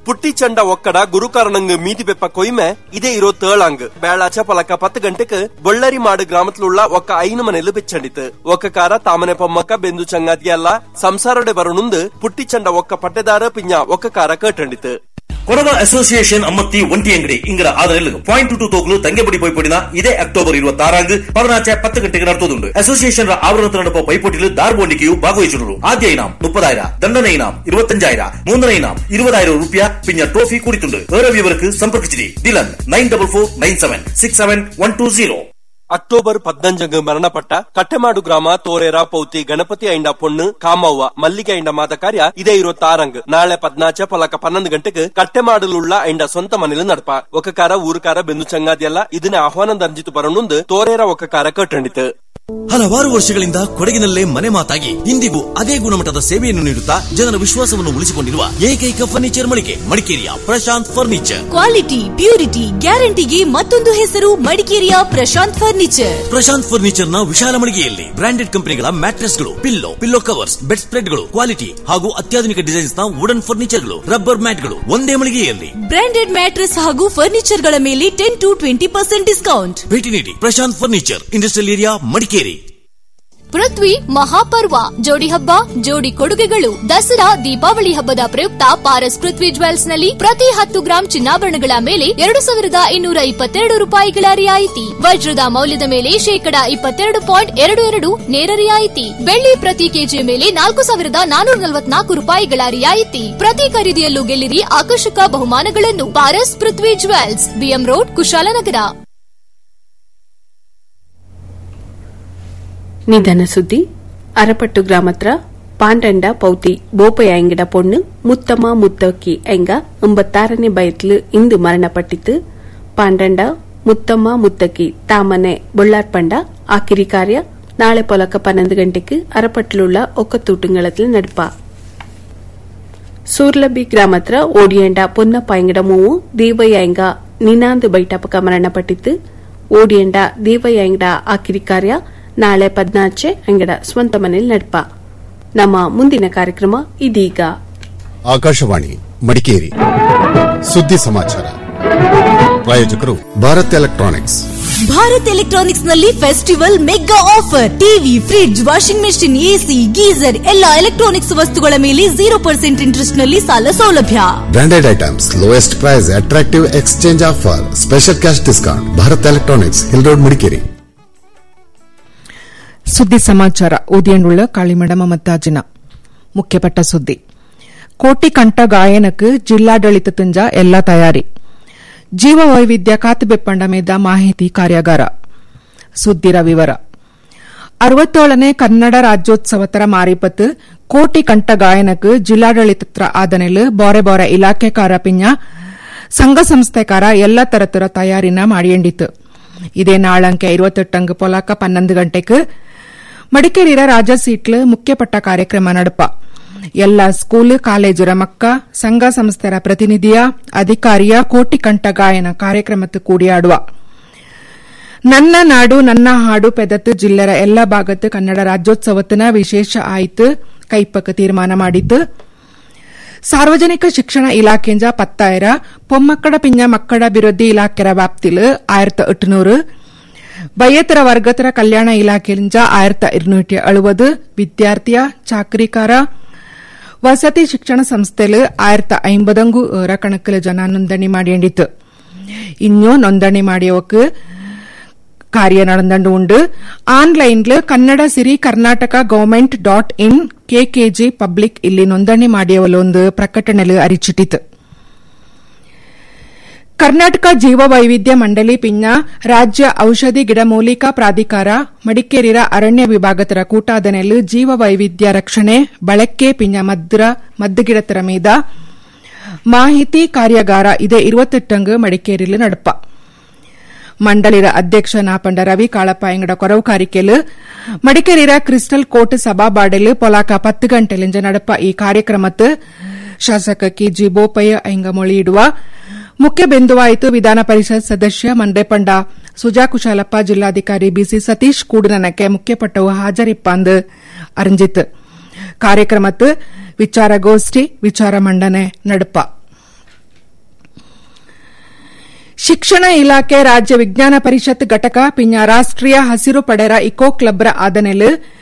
V: Puttichanda ಒಕ್ಕಡ ಗುರುಕಾರಣಂಗ್ ಮೀದಿ ಬೆಪ್ಪ ಕೊಯ್ಮೆ ಇದೇ ಇರೋ ತೇಳಂಗ್ ಬೇಳಾಚ ಪಲಕ ಪತ್ತು ಗಂಟೆಕ್ ಬೊಳ್ಳರಿ ಮಾಡು ಗ್ರಾಮತ್ಲುಳ್ಳ ಒಕ್ಕ ಐನು ಮನೆಲು ಬೆಚ್ಚಂಡಿತು ಒಕ್ಕ ಕಾರ ತಾಮನೆ ಪೊಮ್ಮಕ್ಕ ಬೆಂದು ಚಂಗಾದಿ ಅಲ್ಲ ಸಂಸಾರಡೆ ಬರನುಂದು ಪುಟ್ಟಿ ಚಂಡ ಒಕ್ಕ ಪಟ್ಟೆದಾರ ಪಿಂಜ ಒಕ್ಕ ಕಾರ ಕೇಟಂಡಿತು
A: ಕೊಡವ ಅಸೋಸಿಯೇಷನ್ ಅಮ್ಮತ್ತಿ ಒಂಟಿ ಅಂಗಡಿ ಇಂಗಡ ಆದರೆಲ್ಲ ಪಾಯಿಂಟ್ ಟು ತೋಕಲು ತಂಗೆಬಡಿ ಪೈಪೋಟಿನ ಇದೇ ಅಕ್ಟೋಬರ್ ഇരുപത്തി പതിനാച്ച് പത്ത് ഗಂಟೆಗೆ നടത്തുന്നുണ്ട് അസോസിയേഷൻ ആവരണത്തിൽ നടപ്പ പൈപ്പോട്ടിൽ ദാർബോണ്ടിക്കു ഭാഗവഹിച്ചിട്ടുള്ളൂ ആദ്യ ഇനാം മുപ്പതായിരം ദണ്ഡന ഇനാം ഇരുപത്തഞ്ചായിരം മൂന്നര ഇനാം ഇരുപതായിരം റുപ്യ പിന്നെ ട്രോഫി കൂടിയിട്ടുണ്ട് വേറെ വിവരക്ക് സമ്പർക്കിച്ചിരി Dilan nine double four nine seven six seven one two zero
V: October ಪದ್ನಂಜಂಗ್ ಮರಣಪಟ್ಟ ಕಟ್ಟೆಮಾಡು ಗ್ರಾಮ ತೋರೇರ ಪೌತಿ ಗಣಪತಿ ಐಂಡ ಪೊಣ್ಣು ಕಾಮವ್ವ ಮಲ್ಲಿಗೆ ಐಂಡ ಮಾತ ಕಾರ್ಯ ಇದೇ ಇರೋ ತಾರಂಗ್ ನಾಳೆ ಪದ್ನಾಚ ಪಲಕ ಪನ್ನೊಂದು ಗಂಟೆಗೆ ಕಟ್ಟೆಮಾಡಲುಳ್ಳ ಐಂಡ ಸ್ವಂತ ಮನೇಲಿ ನಡಪ ఒక ಕಾರ ಊರುಕಾರ ಬೆಂದು ಚಂಗಾದಿಯಲ್ಲ ಇದನ್ನೇ ಆಹ್ವಾನ ದಂಜಿತು ಬರನುಂದು ತೋರೇರ ఒక ಕಾರ ಕಟ್ಟಂಡಿತು
Q: ಹಲವಾರು ವರ್ಷಗಳಿಂದ ಕೊಡಗಿನಲ್ಲೇ ಮನೆ ಮಾತಾಗಿ ಇಂದಿಗೂ ಅದೇ ಗುಣಮಟ್ಟದ ಸೇವೆಯನ್ನು ನೀಡುತ್ತಾ ಜನರ ವಿಶ್ವಾಸವನ್ನು ಉಳಿಸಿಕೊಂಡಿರುವ ಏಕೈಕ ಫರ್ನಿಚರ್ ಮಳಿಗೆ ಮಡಿಕೇರಿಯ ಪ್ರಶಾಂತ್ ಫರ್ನಿಚರ್
P: ಕ್ವಾಲಿಟಿ ಪ್ಯೂರಿಟಿ ಗ್ಯಾರಂಟಿಗೆ ಮತ್ತೊಂದು ಹೆಸರು ಮಡಿಕೇರಿಯ ಪ್ರಶಾಂತ್ ಫರ್ನಿಚರ್
Q: ಪ್ರಶಾಂತ್ ಫರ್ನಿಚರ್ ನ ವಿಶಾಲ ಮಳಿಗೆಯಲ್ಲಿ ಬ್ರಾಂಡೆಡ್ ಕಂಪನಿಗಳ ಮ್ಯಾಟ್ರೆಸ್ಗಳು ಪಿಲ್ಲೋ ಪಿಲ್ಲೋ ಕವರ್ಸ್ ಬೆಡ್ ಸ್ಪ್ರೆಡ್ಗಳು ಕ್ವಾಲಿಟಿ ಹಾಗೂ ಅತ್ಯಾಧುನಿಕ ಡಿಸೈನ್ಸ್ ನ ವುಡನ್ ಫರ್ನಿಚರ್ಗಳು ರಬ್ಬರ್ ಮ್ಯಾಟ್ಗಳು ಒಂದೇ ಮಳಿಗೆಯಲ್ಲಿ
P: ಬ್ರಾಂಡೆಡ್ ಮ್ಯಾಟ್ರೆಸ್ ಹಾಗೂ ಫರ್ನಿಚರ್ ಗಳ ಮೇಲೆ ten to twenty percent discount
Q: ಭೇಟಿ ನೀಡಿ Prashanth furniture industrial area Madikeri
R: Prithvi ಮಹಾಪರ್ವ ಜೋಡಿ ಹಬ್ಬ ಜೋಡಿ ಕೊಡುಗೆಗಳು ದಸರಾ ದೀಪಾವಳಿ ಹಬ್ಬದ ಪ್ರಯುಕ್ತ ಪಾರಸ್ ಪೃಥ್ವಿ ಜ್ವೆಲ್ಸ್ ನಲ್ಲಿ ಪ್ರತಿ ಹತ್ತು ಗ್ರಾಂ ಚಿನ್ನಾಭರಣಗಳ ಮೇಲೆ ಎರಡು ಸಾವಿರದ ಇನ್ನೂರ ಇಪ್ಪತ್ತೆರಡು ರೂಪಾಯಿಗಳ ರಿಯಾಯಿತಿ ವಜ್ರದ ಮೌಲ್ಯದ ಮೇಲೆ ಶೇಕಡಾ ಇಪ್ಪತ್ತೆರಡು ಪಾಯಿಂಟ್ ಎರಡು ಎರಡು ನೇರ ರಿಯಾಯಿತಿ ಬೆಳ್ಳಿ ಪ್ರತಿ ಕೆಜಿ ಮೇಲೆ ನಾಲ್ಕು ಸಾವಿರದ ನಾನೂರ ನಲವತ್ನಾಲ್ಕು ರೂಪಾಯಿಗಳ ರಿಯಾಯಿತಿ ಪ್ರತಿ ಖರೀದಿಯಲ್ಲೂ ಗೆಲ್ಲಿರಿ ಆಕರ್ಷಕ ಬಹುಮಾನಗಳನ್ನು Paras Prithvi jewels BM road Kushalnagar
E: ನಿಧನ ಸುದ್ದಿ ಅರಪಟ್ಟು ಗ್ರಾಮತ್ರ ಪಾಂಡಂಡ ಪೌತಿ ಬೋಪಯ ಎಂಗಡ ಪೊಣ್ಣು ಮುತ್ತಮ್ಮ ಮುತ್ತಕ್ಕಿ ಎಂಗ ಒಂಬತ್ತಾರನೇ ಬಯತ್ಲು ಇಂದು ಮರಣಪಟ್ಟಿತು ಪಾಂಡಂಡ ಮುತ್ತಮ್ಮ ಮುತ್ತಕ್ಕಿ ತಾಮನೆ ಬೊಳ್ಳಾರ್ಪಂಡ ಆಕಿರಿ ಕಾರ್ಯ ನಾಳೆ ಪೊಲಕ ಪನ್ನೊಂದು ಗಂಟೆಗೆ ಅರಪಟ್ಲುಳ್ಳ ಒಕ್ಕತ್ತೂಟುಂಗಳത്തിൽ ನಡ್ಪ ಸೂರ್ಲಬಿ ಗ್ರಾಮತ್ರ ಓಡಿಯಂಡ ಪೊನ್ನಪ್ಪ ಎಂಗಡ ಮೂವು ದೇವಯ್ಯ ಎಂಗ ನಿನಾಂದು ಬೈಟಪಕ ಮರಣಪಟ್ಟಿತು ಓಡಿಯಂಡ ದೇವಯ್ಯ ಎಂಗಡ ಆಕಿರಿ ಕಾರ್ಯ ನಾಳೆ ಪದ್ನಾಚೆ ಅಂಗಡ ಸ್ವಂತ ಮನೇಲಿ ನಡ್ಪ ನಮ್ಮ ಮುಂದಿನ ಕಾರ್ಯಕ್ರಮ ಇದೀಗ
B: ಆಕಾಶವಾಣಿ ಮಡಿಕೇರಿ ಸುದ್ದಿ ಸಮಾಚಾರ ಪ್ರಾಯೋಜಕರು ಭಾರತ್ ಎಲೆಕ್ಟ್ರಾನಿಕ್ಸ್
P: ಭಾರತ್ ಎಲೆಕ್ಟ್ರಾನಿಕ್ಸ್ ನಲ್ಲಿ festival mega offer TV fridge washing machine AC geyser ಎಲ್ಲಾ ಎಲೆಕ್ಟ್ರಾನಿಕ್ಸ್ ವಸ್ತುಗಳ ಮೇಲೆ ಜೀರೋ ಪರ್ಸೆಂಟ್ ಇಂಟ್ರೆಸ್ಟ್ ನಲ್ಲಿ ಸಾಲ ಸೌಲಭ್ಯ
B: branded items lowest price attractive exchange offer special cash discount Bharat electronics hill road Madikeri
W: ಸುದ್ದಿ ಸಮಾಚಾರ ಓದಿಯಂಡುಳ್ಳ ಕಾಳಿಮಡಮ ಮತ್ತಾಜಿನ ಮುಖ್ಯಪಟ್ಟ ಸುದ್ದಿ ಕೋಟಿ ಕಂಠ ಗಾಯನಕ್ಕೆ ಜಿಲ್ಲಾಡಳಿತ ತುಂಜ ಎಲ್ಲ ತಯಾರಿ ಜೀವ ವೈವಿಧ್ಯ ಕಾತುಬೆಪ್ಪಂಡ ಮೇದ ಮಾಹಿತಿ ಕಾರ್ಯಾಗಾರ ಸುದ್ದಿರ ವಿವರ ಅರವತ್ತೇಳನೇ ಕನ್ನಡ ರಾಜ್ಯೋತ್ಸವತರ ಮಾರಿಪತ್ತು ಕೋಟಿ ಕಂಠ ಗಾಯನಕ್ಕೆ ಜಿಲ್ಲಾಡಳಿತತ್ರ ಆದನೆಲ್ ಬಾರೆ ಬಾರೆ ಇಲಾಖೆಕಾರ ಪಿಂಜ ಸಂಘ ಸಂಸ್ಥೆಕಾರ ಎಲ್ಲ ತರತರ ತಯಾರಿನ ಮಾಡಿಯಂಡಿತು ಇದೇ ನಾಳಂಕೆ ഇരുപത്തെട്ടങ്ക് പൊലാക്ക പന്ത്രണ്ട് ഗಂಟೆക്ക് ಮಡಿಕೇರಿಯ ರಾಜ ಸೀಟ್ಲು ಮುಖ್ಯಪಟ್ಟ ಕಾರ್ಯಕ್ರಮ ನಡಪ ಎಲ್ಲ ಸ್ಕೂಲ್ ಕಾಲೇಜರ ಮಕ್ಕ ಸಂಘ ಸಂಸ್ಥೆರ ಪ್ರತಿನಿಧಿಯ ಅಧಿಕಾರಿಯ ಕೋಟಿ ಕಂಠ ಗಾಯನ ಕಾರ್ಯಕ್ರಮಕ್ಕೆ ಕೂಡಿಯಾಡುವ ನನ್ನ ನಾಡು ನನ್ನ ಹಾಡು ಪೆದತ್ತು ಜಿಲ್ಲೆರ ಎಲ್ಲ ಭಾಗತ್ತು ಕನ್ನಡ ರಾಜ್ಯೋತ್ಸವತ್ತಿನ ವಿಶೇಷ ಆಯ್ತು ಕೈಪಕ್ಕ ತೀರ್ಮಾನ ಮಾಡಿತ್ತು ಸಾರ್ವಜನಿಕ ಶಿಕ್ಷಣ ಇಲಾಖೆಂಜ ಪತ್ತಾಯಿರ ಪೊಮ್ಮಕ್ಕಡ ಪಿಂಜ ಮಕ್ಕಳ ಅಭಿವೃದ್ಧಿ ಇಲಾಖೆರ ವ್ಯಾಪ್ತಿಲು ಆಯಿರತ್ತ ಎಟ್ಟುನೂರು ಬಯ್ಯತರ ವರ್ಗತರ ಕಲ್ಯಾಣ ಇಲಾಖೆಂಜ ಆಯಿರತ್ತ ഇരുന്നൂറ്റി ಅಳುವದು ವಿದ್ಯಾರ್ಥಿಯ ಚಾಕರಿಕಾರ ವಸತಿ ಶಿಕ್ಷಣ ಸಂಸ್ಥೆಲು ಆಯಿರತ್ತ ಐಂಬದಂಗು ಏರ ಕಣಕ್ಕಲು ಜನ ನೋಂದಣಿ ಮಾಡಿಯಂಡಿತು ಇನ್ನೂ ನೋಂದಣಿ ಮಾಡಿಯವಕ್ಕೆ ಕಾರ್ಯ நடந்து உண்டு ಆನ್ಲೈನ್ಲು Kannada Siri Karnataka government dot in ಕೆಕೆಜಿ ಪಬ್ಲಿಕ್ ಇಲ್ಲಿ ನೋಂದಣಿ ಮಾಡಿಯವಲೊಂದು ಪ್ರಕಟಣೆಲು ಅರಿಚಿಟ್ಟಿತು ಕರ್ನಾಟಕ ಜೀವ ವೈವಿಧ್ಯ ಮಂಡಳಿ ಪಿಂಜ ರಾಜ್ಯ ಔಷಧಿ ಗಿಡಮೂಲಿಕಾ ಪ್ರಾಧಿಕಾರ ಮಡಿಕೇರಿರ ಅರಣ್ಯ ವಿಭಾಗತರ ಕೂಟಾದನೆಲು ಜೀವ ವೈವಿಧ್ಯ ರಕ್ಷಣೆ ಬಳಕೆ ಪಿಂಜ ಮದ್ರ ಮದ್ದುಗಿಡತರ ಮೀದ ಮಾಹಿತಿ ಕಾರ್ಯಾಗಾರ ಇದೇ ഇരുപത്തെട്ടങ്ക് ಮಡಿಕೇರಿಲು ನಡಪ ಮಂಡಳಿರ ಅಧ್ಯಕ್ಷ ನಾಪಂಡ ರವಿ ಕಾಳಪ್ಪ ಎಂಗಡ ಕೊರವು ಕಾರಿಕೆಲು ಮಡಿಕೇರಿರ ಕ್ರಿಸ್ಟಲ್ ಕೋರ್ಟ್ ಸಭಾಬಾಡೆಲು ಪೊಲಾಕ ಪತ್ತು ಗಂಟೆಲಿಂಜ ನಡಪ ಈ ಕಾರ್ಯಕ್ರಮತ್ತು ಶಾಸಕ ಕೆಜಿ ಬೋಪಯ್ಯ ಎಂಗ ಮೊಳಿಯಿಡುವ ಮುಖ್ಯ ಬಿಂದುವಾಯಿತು ವಿಧಾನ ಪರಿಷತ್ ಸದಸ್ಯ ಮಂಡ್ರೆಪಂಡ ಸುಜಾ ಕುಶಾಲಪ್ಪ ಜಿಲ್ಲಾಧಿಕಾರಿ ಬಿಸಿ ಸತೀಶ್ ಕೂಡನಕ್ಕೆ ಮುಖ್ಯಪಟ್ಟವು ಹಾಜರಿಪ್ಪಂದು ಅರಂಜಿತು ಕಾರ್ಯಕ್ರಮತ್ತು ವಿಚಾರಗೋಷ್ಠಿ ವಿಚಾರ ಮಂಡನೆ ನಡಪ ಶಿಕ್ಷಣ ಇಲಾಖೆ ರಾಜ್ಯ ವಿಜ್ಞಾನ ಪರಿಷತ್ ಘಟಕ ಪಿಂಜ ರಾಷ್ಟ್ರೀಯ ಹಸಿರು ಪಡೆರ ಇಕೋ ಕ್ಲಬ್ರ ಆದನೆಲ್